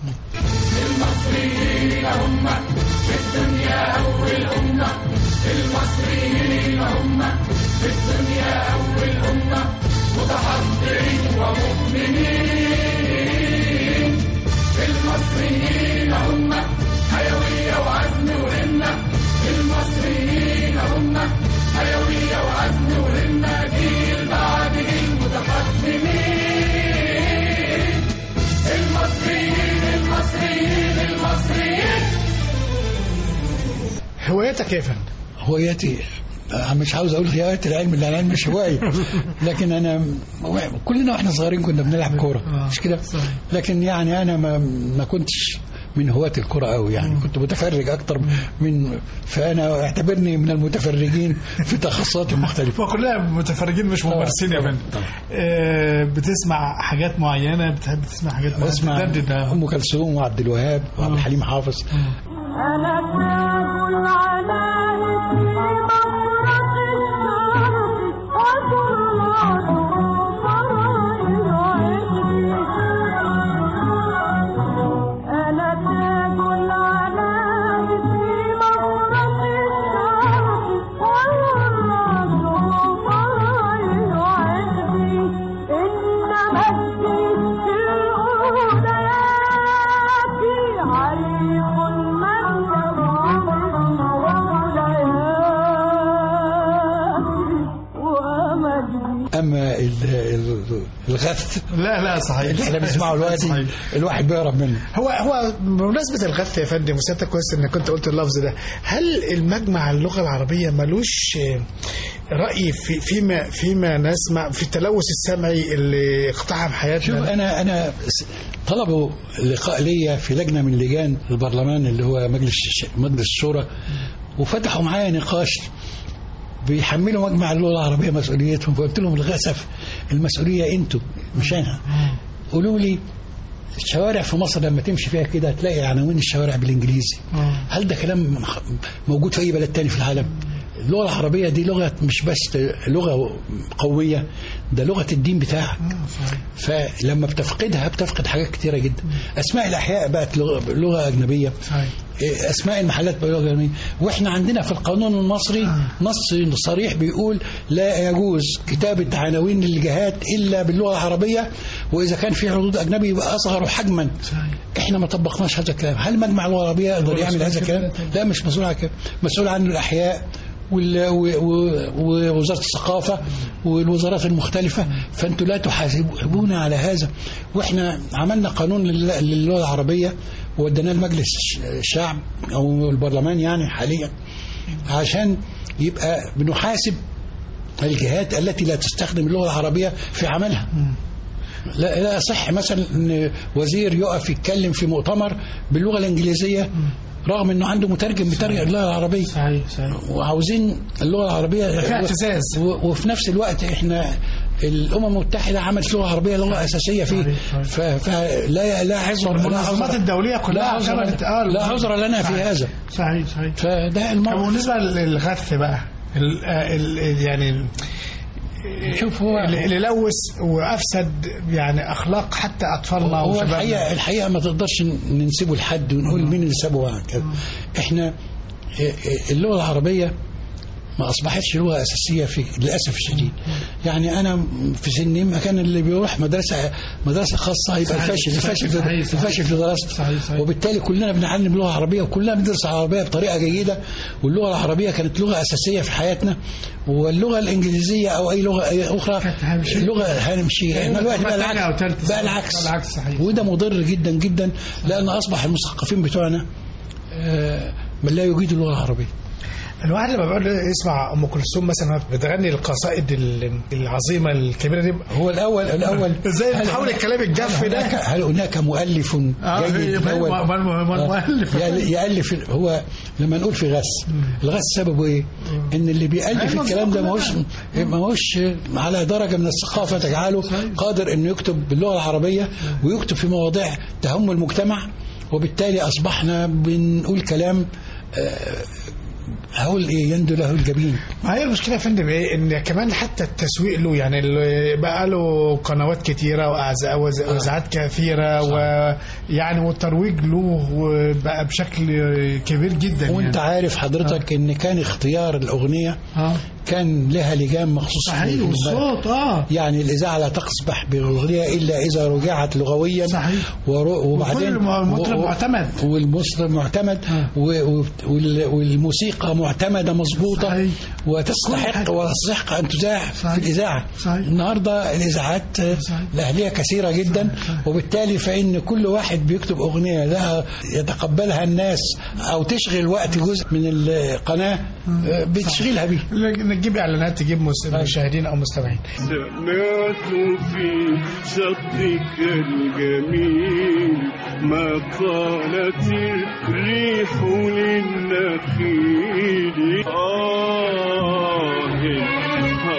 هوايتك ايه يا فندم؟
هواياتي آه، مش عاوز اقول هوايات العلم لان العلم مش هوايه لكن انا كلنا واحنا صغيرين كنا بنلعب كوره
آه،
مش كده
صحيح.
لكن يعني انا ما ما كنتش من هواة الكرة قوي يعني كنت متفرج أكتر من فأنا اعتبرني من المتفرجين في تخصصات مختلفة
وكلنا متفرجين مش ممارسين يا فندم آه، بتسمع حاجات معينه بتحب تسمع حاجات معينه
بسمع
بتجدد ده.
أم كلثوم وعبد الوهاب وعبد الحليم حافظ
أنا تاج العلاء في مفرق الشرق أطلع فرائض عشقي أنا تاج العلاء في مفرق الشرق أطلع فرائض عشقي إن مجدي في الأوليات عريق من يرى
انما ال- ال- الغث
لا لا صحيح
اللي احنا بنسمعه دلوقتي
صحيح.
الواحد بيهرب منه
هو هو بمناسبة الغث يا فندم وسيادتك كويس انك كنت قلت اللفظ ده هل المجمع اللغة العربية ملوش آه، رأي في فيما فيما نسمع في التلوث السمعي اللي اقتحم
شوف
حياتنا
انا انا س- طلبوا لقاء ليا في لجنه من لجان البرلمان اللي هو مجلس الش- مجلس الشورى وفتحوا معايا نقاش بيحملوا مجمع اللغه العربيه مسؤوليتهم فقلت لهم للاسف المسؤوليه انتوا مش انا قولوا لي الشوارع في مصر لما تمشي فيها كده هتلاقي عناوين الشوارع بالانجليزي هل ده كلام مخ- موجود في اي بلد تاني في العالم اللغه العربيه دي لغه مش بس لغه قويه ده لغه الدين بتاعك فلما بتفقدها بتفقد حاجات كتيره جدا اسماء الاحياء بقت لغه, لغة اجنبيه
صحيح.
إيه، اسماء المحلات بقت لغه اجنبيه واحنا عندنا في القانون المصري نص صريح بيقول لا يجوز كتابه عناوين للجهات الا باللغه العربيه واذا كان في حدود اجنبي يبقى اصغر حجما احنا ما طبقناش هذا الكلام هل مجمع اللغه العربيه يقدر يعمل هذا الكلام لا مش مسؤول عن كده مسؤول عن الاحياء وال- و- و- ووزاره الثقافه والوزارات المختلفه فانتوا لا تحاسبونا على هذا واحنا عملنا قانون لل- للغه العربيه ووديناه لمجلس الشعب او البرلمان يعني حاليا عشان يبقى بنحاسب الجهات التي لا تستخدم اللغه العربيه في عملها لا لا يصح مثلا ان وزير يقف يتكلم في مؤتمر باللغه الانجليزيه رغم انه عنده مترجم بيترجم اللغه العربيه
صحيح صحيح
وعاوزين اللغه العربيه
فيها اعتزاز.
و- وفي نفس الوقت احنا الامم المتحده عملت لغه عربيه لغه اساسيه فيه
صحيح، صحيح.
ف- فلا لا عذر لا
والمنظمات
عذر-
الدولية كلها
لا عذر
اعتمدت- آه،
لا عذر لنا في
صحيح.
هذا
صحيح صحيح
فده
طب
الموقف
بالنسبة للغث بقى ال ال ال- يعني
شوف هو
اللي اللي لوث وافسد يعني اخلاق حتى اطفالنا
هو
وشبابنا
الحقيقه الحقيقه ما تقدرش ننسبه لحد ونقول مين اللي سابه كده احنا اللغه العربيه ما اصبحتش لغه اساسيه في للاسف الشديد يعني انا في سني ما كان اللي بيروح مدرسه مدرسه خاصه يبقى
صحيح،
الفاشل الفاشل
صحيح،
في
صحيح.
الفاشل في دراسته
صحيح، صحيح.
وبالتالي كلنا بنعلم لغه عربيه وكلنا بندرس العربيه بطريقه جيده واللغه العربيه كانت لغه اساسيه في حياتنا واللغه الانجليزيه او اي لغه أي اخرى
كانت هامشية.
لغه هامشيه احنا دلوقتي بقى
تانية أو
العكس
تالتة.
بقى العكس
العكس صحيح.
وده مضر جدا جدا لان اصبح المثقفين بتوعنا آه، من لا يجيدوا اللغه العربيه
الواحد لما بيقعد يسمع ام كلثوم مثلا بتغني القصائد ال- العظيمه الكبيره دي
هو الاول الاول
ازاي
هل-
بتحول الكلام الجاف
هل
ده
هناك هل هناك مؤلف
آه،
جيد
ما-
الاول
ما- ما- ما-
آه،
المؤلف.
يأل- يالف هو لما نقول في غث الغث سببه ايه؟ ان اللي بيالف
أيوة،
الكلام ده ما هوش
بالظبط.
ما هوش على درجه من الثقافه تجعله قادر انه يكتب باللغه العربيه ويكتب في مواضيع تهم المجتمع وبالتالي اصبحنا بنقول كلام آه، هقول ايه يندو له الجبين
ما هي المشكله يا فندم ايه ان كمان حتى التسويق له يعني ال- بقى له قنوات كتيره وأعز- وز- واذاعات كثيره ويعني والترويج له بقى بشكل كبير جدا
وانت
يعني.
عارف حضرتك ان كان اختيار الاغنيه
اه
كان لها لجان مخصوص
صحيح والصوت اه
يعني الإذاعة لا تسبح بالأغنية إلا إذا رجعت لغويا
صحيح.
ورو- وبعدين
وكل مطرب
و- و-
معتمد.
والمطرب معتمد
آه.
و- و- وال- والموسيقى معتمدة مظبوطة
صحيح. كل
وتستحق
حاجة.
وتستحق أن تذاع
صحيح.
في الإذاعة
صحيح.
النهاردة الإذاعات
صحيح.
الأهلية كثيرة جدا وبالتالي فإن كل واحد بيكتب أغنية لها يتقبلها الناس أو تشغل وقت جزء من القناة آه، بتشغلها بيه
نجيب اعلانات تجيب مس- مشاهدين او مستمعين
سمعت في شطك الجميل ما قالت الريح للنخيل آه آه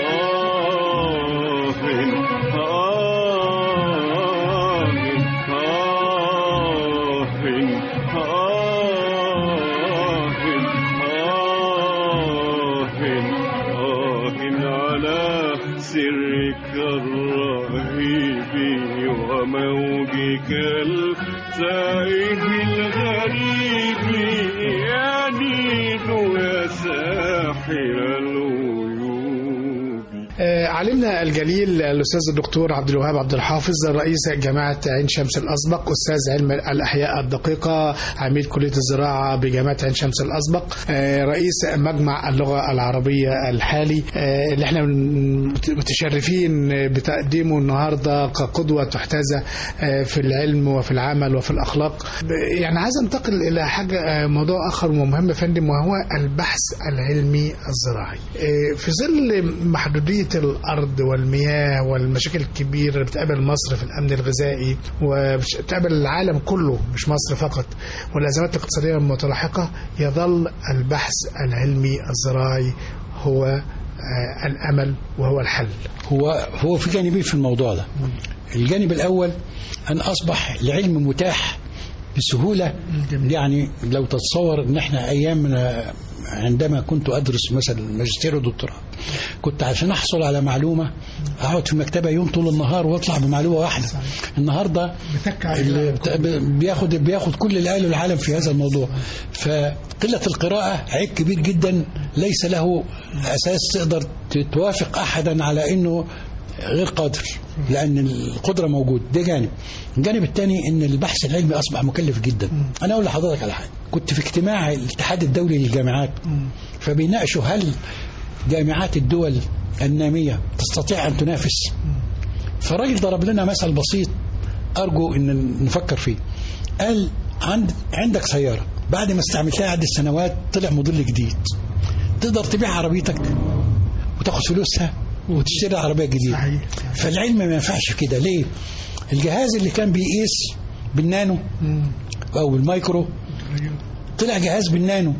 آه آه آه على سرك الرهيب وموجك التائه الغريب يا نيل يا ساحر الغيوب
آه، آه، علمنا الجليل الاستاذ الدكتور عبد الوهاب عبد الحافظ رئيس جامعه عين شمس الاسبق استاذ علم الاحياء الدقيقه عميد كليه الزراعه بجامعه عين شمس الاسبق آه، رئيس مجمع اللغه العربيه الحالي آه، اللي احنا من- متشرفين بتقديمه النهارده كقدوه تحتذى آه، في العلم وفي العمل وفي الاخلاق ب- يعني عايز انتقل الى حاجه آه، موضوع اخر ومهم يا فندم وهو البحث العلمي الزراعي آه، في ظل محدوديه الارض والمياه والمشاكل الكبيره اللي بتقابل مصر في الامن الغذائي وبتقابل العالم كله مش مصر فقط والازمات الاقتصاديه المتلاحقه يظل البحث العلمي الزراعي هو آه، الامل وهو الحل
هو هو في جانبين في الموضوع ده الجانب الاول ان اصبح العلم متاح بسهوله يعني لو تتصور ان احنا ايامنا عندما كنت ادرس مثلا ماجستير ودكتوراه كنت عشان احصل على معلومه اقعد في المكتبه يوم طول النهار واطلع بمعلومه واحده النهارده
بتك على
اللي
العالم
بت- بياخد بياخد كل اللي قاله العالم في هذا الموضوع فقله القراءه عيب كبير جدا ليس له اساس تقدر توافق احدا على انه غير قادر لان القدره موجود ده جانب الجانب الثاني ان البحث العلمي اصبح مكلف جدا انا اقول لحضرتك على حاجه كنت في اجتماع الاتحاد الدولي للجامعات فبيناقشوا هل جامعات الدول الناميه تستطيع ان تنافس فالراجل ضرب لنا مثل بسيط ارجو ان نفكر فيه قال عند عندك سياره بعد ما استعملتها عدة سنوات طلع موديل جديد تقدر تبيع عربيتك وتاخد فلوسها وتشتري عربيه جديده
صحيح.
فالعلم ما ينفعش كده ليه الجهاز اللي كان بيقيس بالنانو او بالمايكرو طلع جهاز بالنانو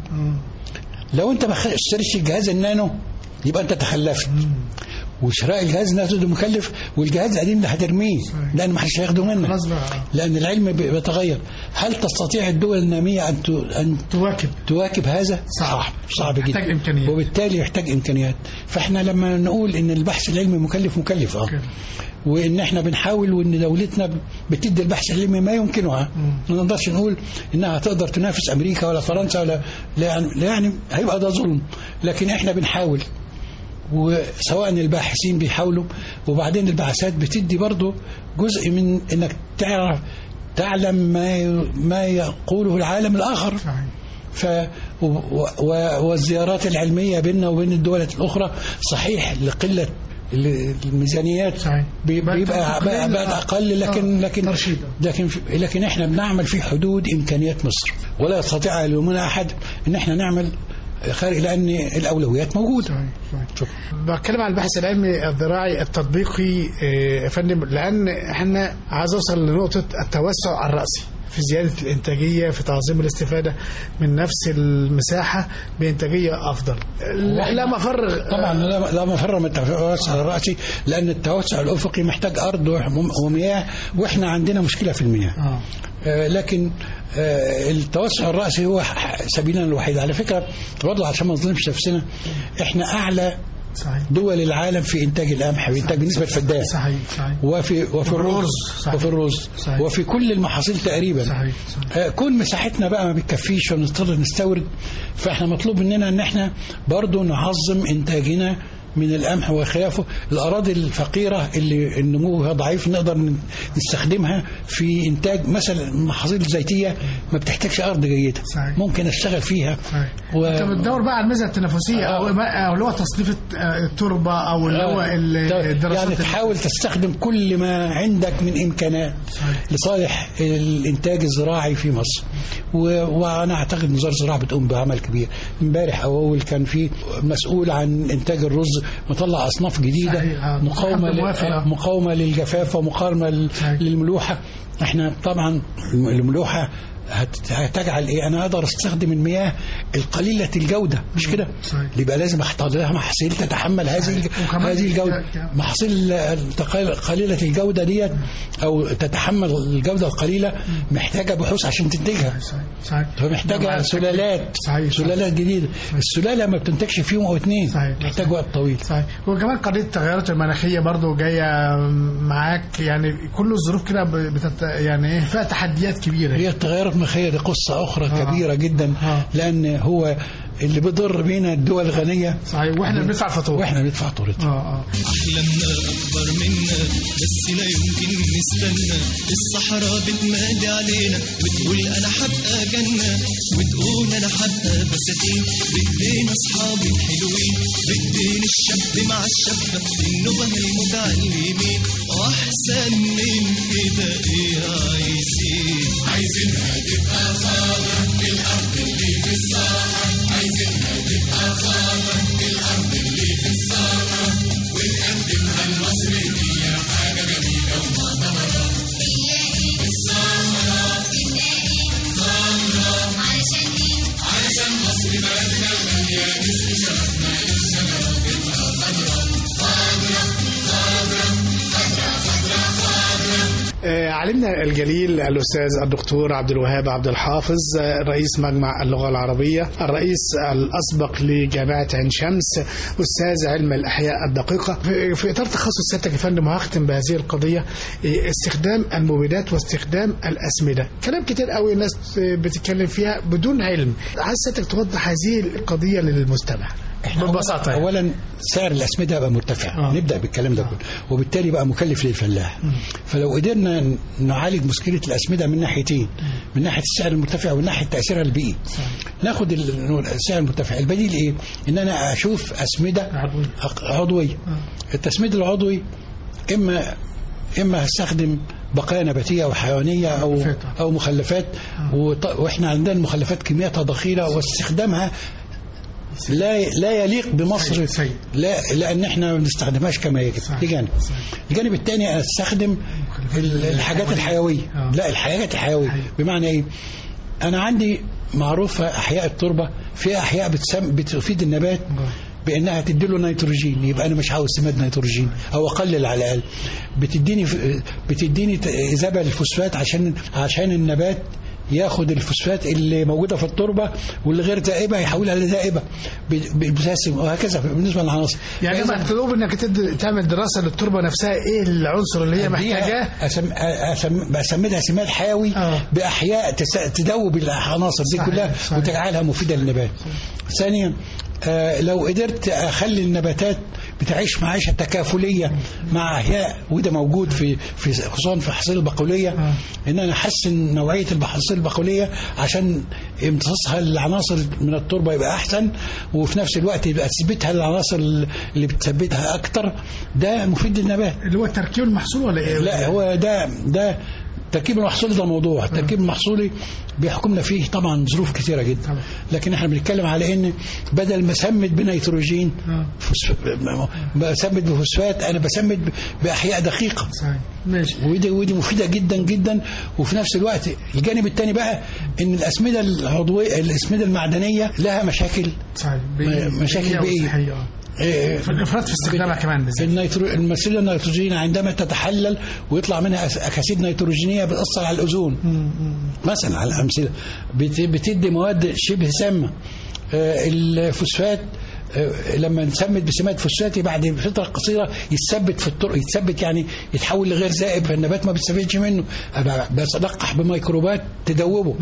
لو انت ما خ- اشتريتش الجهاز النانو يبقى انت تخلفت وشراء الجهاز النانو ده مكلف والجهاز القديم ده هترميه لان ما حدش هياخده منك
خلاص بقى.
لان العلم بي- بيتغير هل تستطيع الدول الناميه ان ت- ان
تواكب
تواكب هذا صعب صعب جدا
يحتاج إمكانيات.
وبالتالي يحتاج امكانيات فاحنا لما نقول ان البحث العلمي مكلف مكلف اه
مكلف.
وان احنا بنحاول وان دولتنا بتدي البحث العلمي ما يمكنها ما نقدرش نقول انها تقدر تنافس امريكا ولا فرنسا ولا لا يعني, لا يعني هيبقى ده ظلم لكن احنا بنحاول وسواء الباحثين بيحاولوا وبعدين البعثات بتدي برضه جزء من انك تعرف تعلم ما ي- ما يقوله العالم الاخر
صحيح.
ف و- و- والزيارات العلميه بيننا وبين الدول الاخرى صحيح لقله ال- الميزانيات
صحيح.
بي-
بقت
بيبقى
تقليل،
بقى بقت
آه.
اقل لكن
آه.
لكن
ترشيد.
لكن لكن احنا بنعمل في حدود امكانيات مصر ولا يستطيع يلومنا احد ان احنا نعمل خارج لان الاولويات موجوده
صحيح. صحيح.
شوف
بتكلم عن البحث العلمي الزراعي التطبيقي آه، يا فندم لان احنا عايز اوصل لنقطه التوسع الراسي في زياده الانتاجيه في تعظيم الاستفاده من نفس المساحه بانتاجيه افضل لا لا مفر
طبعا لا لا مفر من التوسع الراسي لان التوسع الافقي محتاج ارض وم- ومياه واحنا عندنا مشكله في المياه
اه
آه، لكن آه، التوسع الرأسي هو ح- سبيلنا الوحيد على فكرة برضه عشان ما نظلمش نفسنا احنا أعلى
صحيح
دول العالم في إنتاج القمح وإنتاج بالنسبة للفدان
صحيح صحيح
وفي وفي الرز
صحيح.
وفي الرز
صحيح.
وفي كل المحاصيل تقريبا
صحيح صحيح
آه، كون مساحتنا بقى ما بتكفيش ونضطر نستورد فاحنا مطلوب مننا ان احنا برضو نعظم انتاجنا من القمح وخلافه الاراضي الفقيره اللي النمو فيها ضعيف نقدر ن- نستخدمها في انتاج مثلا المحاصيل الزيتيه ما بتحتاجش ارض جيده
صحيح.
ممكن اشتغل فيها
صحيح
و-
انت بتدور بقى على الميزه التنافسيه او او اللي هو تصنيف الت- آه، التربه او اللي هو ال-
يعني
الدراسات
تحاول تستخدم كل ما عندك من امكانات
صحيح.
لصالح الانتاج الزراعي في مصر و- وانا اعتقد ان وزاره الزراعه بتقوم بعمل كبير امبارح او اول كان في مسؤول عن انتاج الرز مطلع اصناف جديده
صحيح. آه.
مقاومه
الحمد
ل-
موافق. آه.
مقاومه للجفاف ومقاومه لل-
صحيح.
للملوحه احنا طبعا الملوحه هت- هتجعل ايه انا اقدر استخدم المياه القليله الجوده مش كده
صحيح.
يبقى لازم احط لها محاصيل تتحمل هذه الج-
وكمان
هذه الجوده
ك- ك-
محاصيل التق- قليله الجوده ديت او تتحمل الجوده القليله محتاجه بحوث عشان تنتجها
صحيح صحيح
فمحتاجه
طبعاً.
سلالات
صحيح.
سلالات جديده السلاله ما بتنتجش في يوم او اتنين
صحيح.
تحتاج وقت طويل
صحيح وكمان قضيه التغيرات المناخيه برضو جايه معاك يعني كل الظروف كده بتت... يعني ايه فيها تحديات كبيره
هي التغيرات المناخيه دي قصه اخرى
آه.
كبيره جدا
آه.
لان هو اللي بيضر بينا الدول الغنيه
صحيح واحنا بندفع فاتوره
واحنا بندفع طورتها
اه اه
أحلامنا أكبر منا بس لا يمكن نستنى الصحراء بتنادي علينا وتقول أنا حبقى جنة وتقول أنا حبقى بساتين بإيدينا أصحابي الحلوين بإيدين الشاب مع الشابة النبه المتعلمين وأحسن من كده إيه عايزين عايزينها تبقى خضرا الأرض اللي في الصحراء عايزينها تبقى خضرا الأرض اللي في الصحراء ونقدمها لمصر هي حاجة جميلة ومعتبرة السمرة سمرة علشان مين؟ علشان مصر بلدنا الغالية نسر شرفنا للشجرة تبقى خضرا خضرا خضرا خضرا خضرا خضرا
آه، علمنا الجليل الأستاذ الدكتور عبد الوهاب عبد الحافظ آه، رئيس مجمع اللغة العربية الرئيس الأسبق لجامعة عين شمس أستاذ علم الأحياء الدقيقة في في إطار تخصص سيادتك يا فندم وهختم بهذه القضية آه، استخدام المبيدات واستخدام الأسمدة كلام كتير قوي الناس آه، بتتكلم فيها بدون علم عايز سيادتك توضح هذه القضية للمستمع ببساطة يعني.
اولا سعر الاسمده بقى مرتفع
آه.
آه. نبدا بالكلام ده كله وبالتالي بقى مكلف للفلاح فلو قدرنا ن- نعالج مشكله الاسمده من ناحيتين من ناحيه السعر المرتفع ومن ناحيه تاثيرها البيئي ناخد ال- السعر المرتفع البديل ايه ان انا اشوف اسمده
عضوية.
أق- عضويه التسميد العضوي اما اما هستخدم بقايا نباتيه او حيوانيه او
مخلفات.
او مخلفات وط- واحنا عندنا المخلفات كمياتها ضخيله واستخدامها لا لا يليق بمصر
سيء- سيء.
لا لان احنا ما بنستخدمهاش كما يجب
صحيح.
دي جانب
صحيح.
الجانب الثاني استخدم ال- الحاجات الحيويه
آه.
لا الحاجات الحيويه
حيوية.
بمعنى ايه انا عندي معروفه احياء التربه في احياء بتسم بتفيد النبات بانها تدي له نيتروجين يبقى انا مش عاوز سماد نيتروجين او اقلل على الاقل بتديني بتديني ت- اذابه للفوسفات عشان عشان النبات ياخد الفوسفات اللي موجوده في التربه واللي غير ذائبه يحولها لذائبه ب- بتسم وهكذا بالنسبه للعناصر
يعني
فإذا-
مطلوب انك تد- تعمل دراسه للتربه نفسها ايه العنصر اللي هي محتاجاه
أسم... أسم... بسميها سماد حيوي
آه.
باحياء تس... تدوب العناصر دي
صحيح،
كلها
صحيح.
وتجعلها مفيده للنبات. ثانيا آه لو قدرت اخلي النباتات بتعيش معيشه تكافليه مع احياء وده موجود في في خصوصا في حصيل البقوليه
آه.
ان انا احسن نوعيه المحاصيل البقوليه عشان امتصاصها للعناصر من التربه يبقى احسن وفي نفس الوقت يبقى تثبيتها للعناصر اللي بتثبتها اكتر ده مفيد للنبات.
اللي هو تركيب المحصول ولا ايه؟
لا هو ده ده التركيب المحصولي ده موضوع التركيب المحصولي بيحكمنا فيه طبعا ظروف كثيره جدا
طبعا.
لكن احنا بنتكلم على ان بدل ما اسمد بنيتروجين
آه.
فوسف- بسمد بفوسفات انا بسمد ب- باحياء دقيقه
صحيح ماشي
ودي ودي مفيده جدا جدا وفي نفس الوقت الجانب الثاني بقى ان الاسمده العضويه الاسمده المعدنيه لها مشاكل
صحيح
مشاكل بيئية.
وصحية، آه.
آه،
في الافراط في استخدامها كمان بالذات
النيترو... المسيله النيتروجينيه عندما تتحلل ويطلع منها أس- اكاسيد نيتروجينيه بتاثر على الاوزون مثلا على امثله بت... بتدي مواد شبه سامه آه، الفوسفات آه، لما نسمد بسماد فوسفاتي بعد فتره قصيره يتثبت في الطرق يتثبت يعني يتحول لغير ذائب فالنبات ما بيستفيدش منه أبقى بس القح بميكروبات تدوبه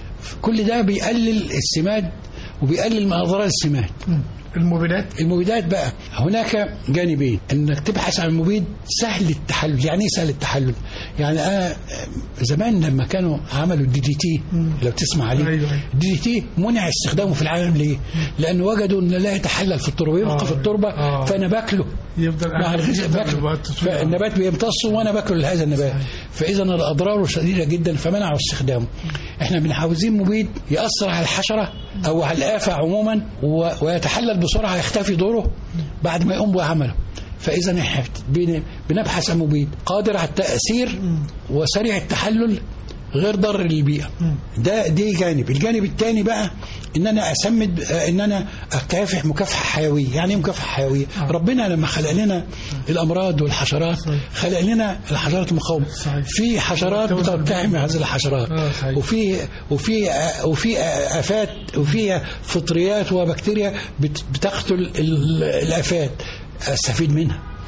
كل ده بيقلل السماد وبيقلل من اضرار السماد
مم. المبيدات
المبيدات بقى هناك جانبين انك تبحث عن مبيد سهل التحلل يعني ايه سهل التحلل يعني انا زمان لما كانوا عملوا الدي دي تي لو تسمع عليه
أيوة، أيوة.
الدي دي تي منع استخدامه في العالم ليه لانه وجدوا ان لا يتحلل في التربه يبقى
آه.
في التربه
آه.
فانا باكله
يفضل
مع الغذاء
يفضل
باكله
الوقت طويل.
فالنبات بيمتصه وانا باكله لهذا النبات فاذا اضراره شديده جدا فمنعوا استخدامه احنا بنعاوزين مبيد ياثر على الحشره او على الافه عموما و- ويتحلل بسرعه يختفي دوره بعد ما يقوم بعمله فاذا احنا بن- بنبحث عن مبيد قادر على التاثير وسريع التحلل غير ضار للبيئه ده دي جانب الجانب الثاني بقى ان انا اسمد آه، ان انا اكافح مكافحه حيويه يعني ايه مكافحه حيويه ربنا لما خلق لنا الامراض والحشرات خلق لنا الحشرات المقاومه
صحيح.
في حشرات
توزن
بتلتحم هذه الحشرات
آه، صحيح.
وفي وفي آه، وفي آه، افات وفي فطريات وبكتيريا بت- بتقتل ال- الافات استفيد منها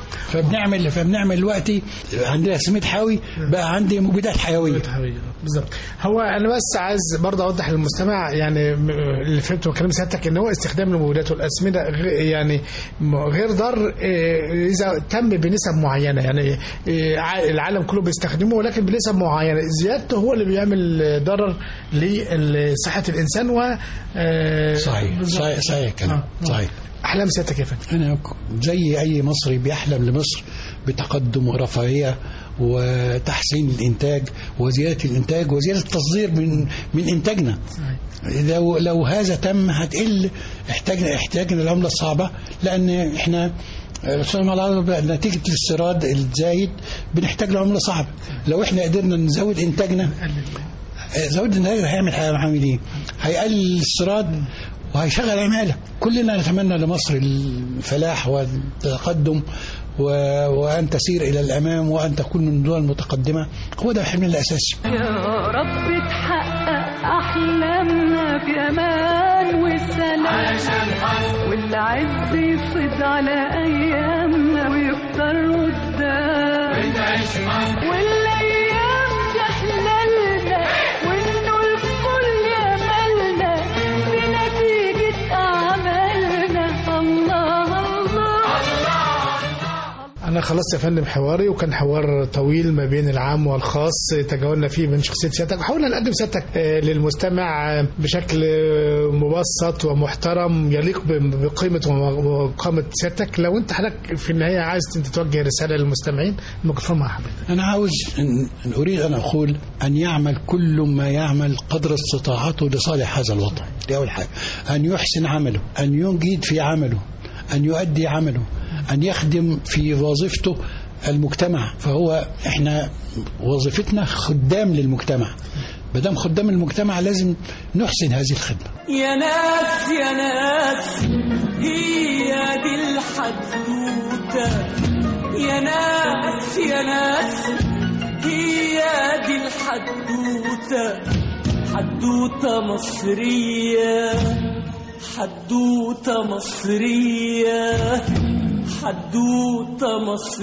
فبنعمل فبنعمل دلوقتي عندنا سميد حيوي بقى عندي مبيدات حيويه
بالظبط هو انا بس عايز برضه اوضح للمستمع يعني م- اللي فهمته من كلام سيادتك ان هو استخدام المبيدات والاسمده غ- يعني م- غير ضار إيه، اذا تم بنسب معينه يعني إيه، ع- العالم كله بيستخدمه ولكن بنسب معينه زيادته هو اللي بيعمل ضرر لصحه الانسان و آه،
صحيح
بالظبط.
صحيح صحيح كلام
آه، آه.
صحيح
احلام سيادتك يا فندم
أنا ك- زي أي مصري بيحلم لمصر بتقدم ورفاهية وتحسين الإنتاج وزيادة الإنتاج وزيادة التصدير من من إنتاجنا لو لو هذا تم هتقل احتاجنا احتاجنا العملة الصعبة لأن إحنا الأستاذ العرب نتيجة الاستيراد الزايد بنحتاج لعملة صعبة لو إحنا قدرنا نزود إنتاجنا زود الانتاج هيعمل هيعمل ايه؟ هيقلل الاستيراد وهيشغل عماله كلنا نتمنى لمصر الفلاح والتقدم و... وان تسير الى الامام وان تكون من الدول المتقدمه هو ده حلمنا الاساسي
يا رب تحقق أحلامنا في أمان وسلام والعز يفض على أيامنا ويكتر قدام والأيام تحللنا وإنه الكل يملنا بنتيجة أعمالنا الله الله
انا خلصت يا فندم حواري وكان حوار طويل ما بين العام والخاص تجاوزنا فيه من شخصيه سيادتك وحاولنا نقدم سيادتك آه، للمستمع آه، بشكل آه، مبسط ومحترم يليق ب- بقيمه وقامه سيادتك لو انت حضرتك في النهايه عايز انت توجه رساله للمستمعين الميكروفون مع حضرتك
انا عاوز إن إن اريد ان اقول ان يعمل كل ما يعمل قدر استطاعته لصالح هذا الوطن دي اول حاجه ان يحسن عمله ان يجيد في عمله ان يؤدي عمله ان يخدم في وظيفته المجتمع فهو احنا وظيفتنا خدام للمجتمع ما دام خدام المجتمع لازم نحسن هذه الخدمه
يا ناس يا ناس هي دي الحدوتة يا ناس يا ناس هي دي الحدوتة حدوتة مصرية حدوتة مصرية حدوتة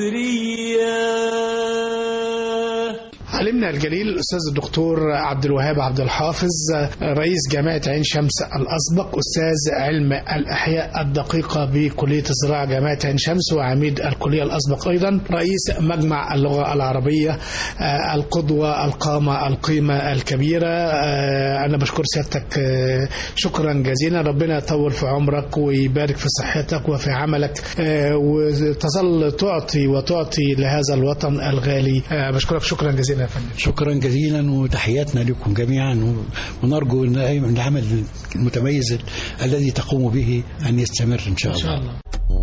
مصرية
علمنا الجليل الاستاذ الدكتور عبد الوهاب عبد الحافظ رئيس جامعه عين شمس الاسبق استاذ علم الاحياء الدقيقه بكليه الزراعه جامعه عين شمس وعميد الكليه الاسبق ايضا رئيس مجمع اللغه العربيه آه، القدوه القامه القيمه الكبيره آه، انا بشكر سيادتك آه، شكرا جزيلا ربنا يطول في عمرك ويبارك في صحتك وفي عملك آه، وتظل تعطي وتعطي لهذا الوطن الغالي آه، بشكرك شكرا جزيلا يا فندم
شكرا جزيلا وتحياتنا لكم جميعا و- ونرجو ان أي- إن العمل المتميز الذي تقوم به ان يستمر ان شاء الله,
الله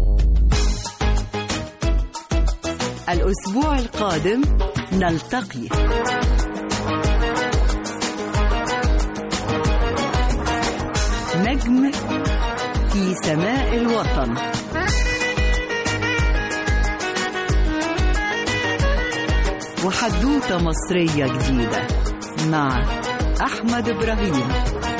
الأسبوع القادم نلتقي نجم في سماء الوطن وحدوتة مصرية جديدة مع أحمد إبراهيم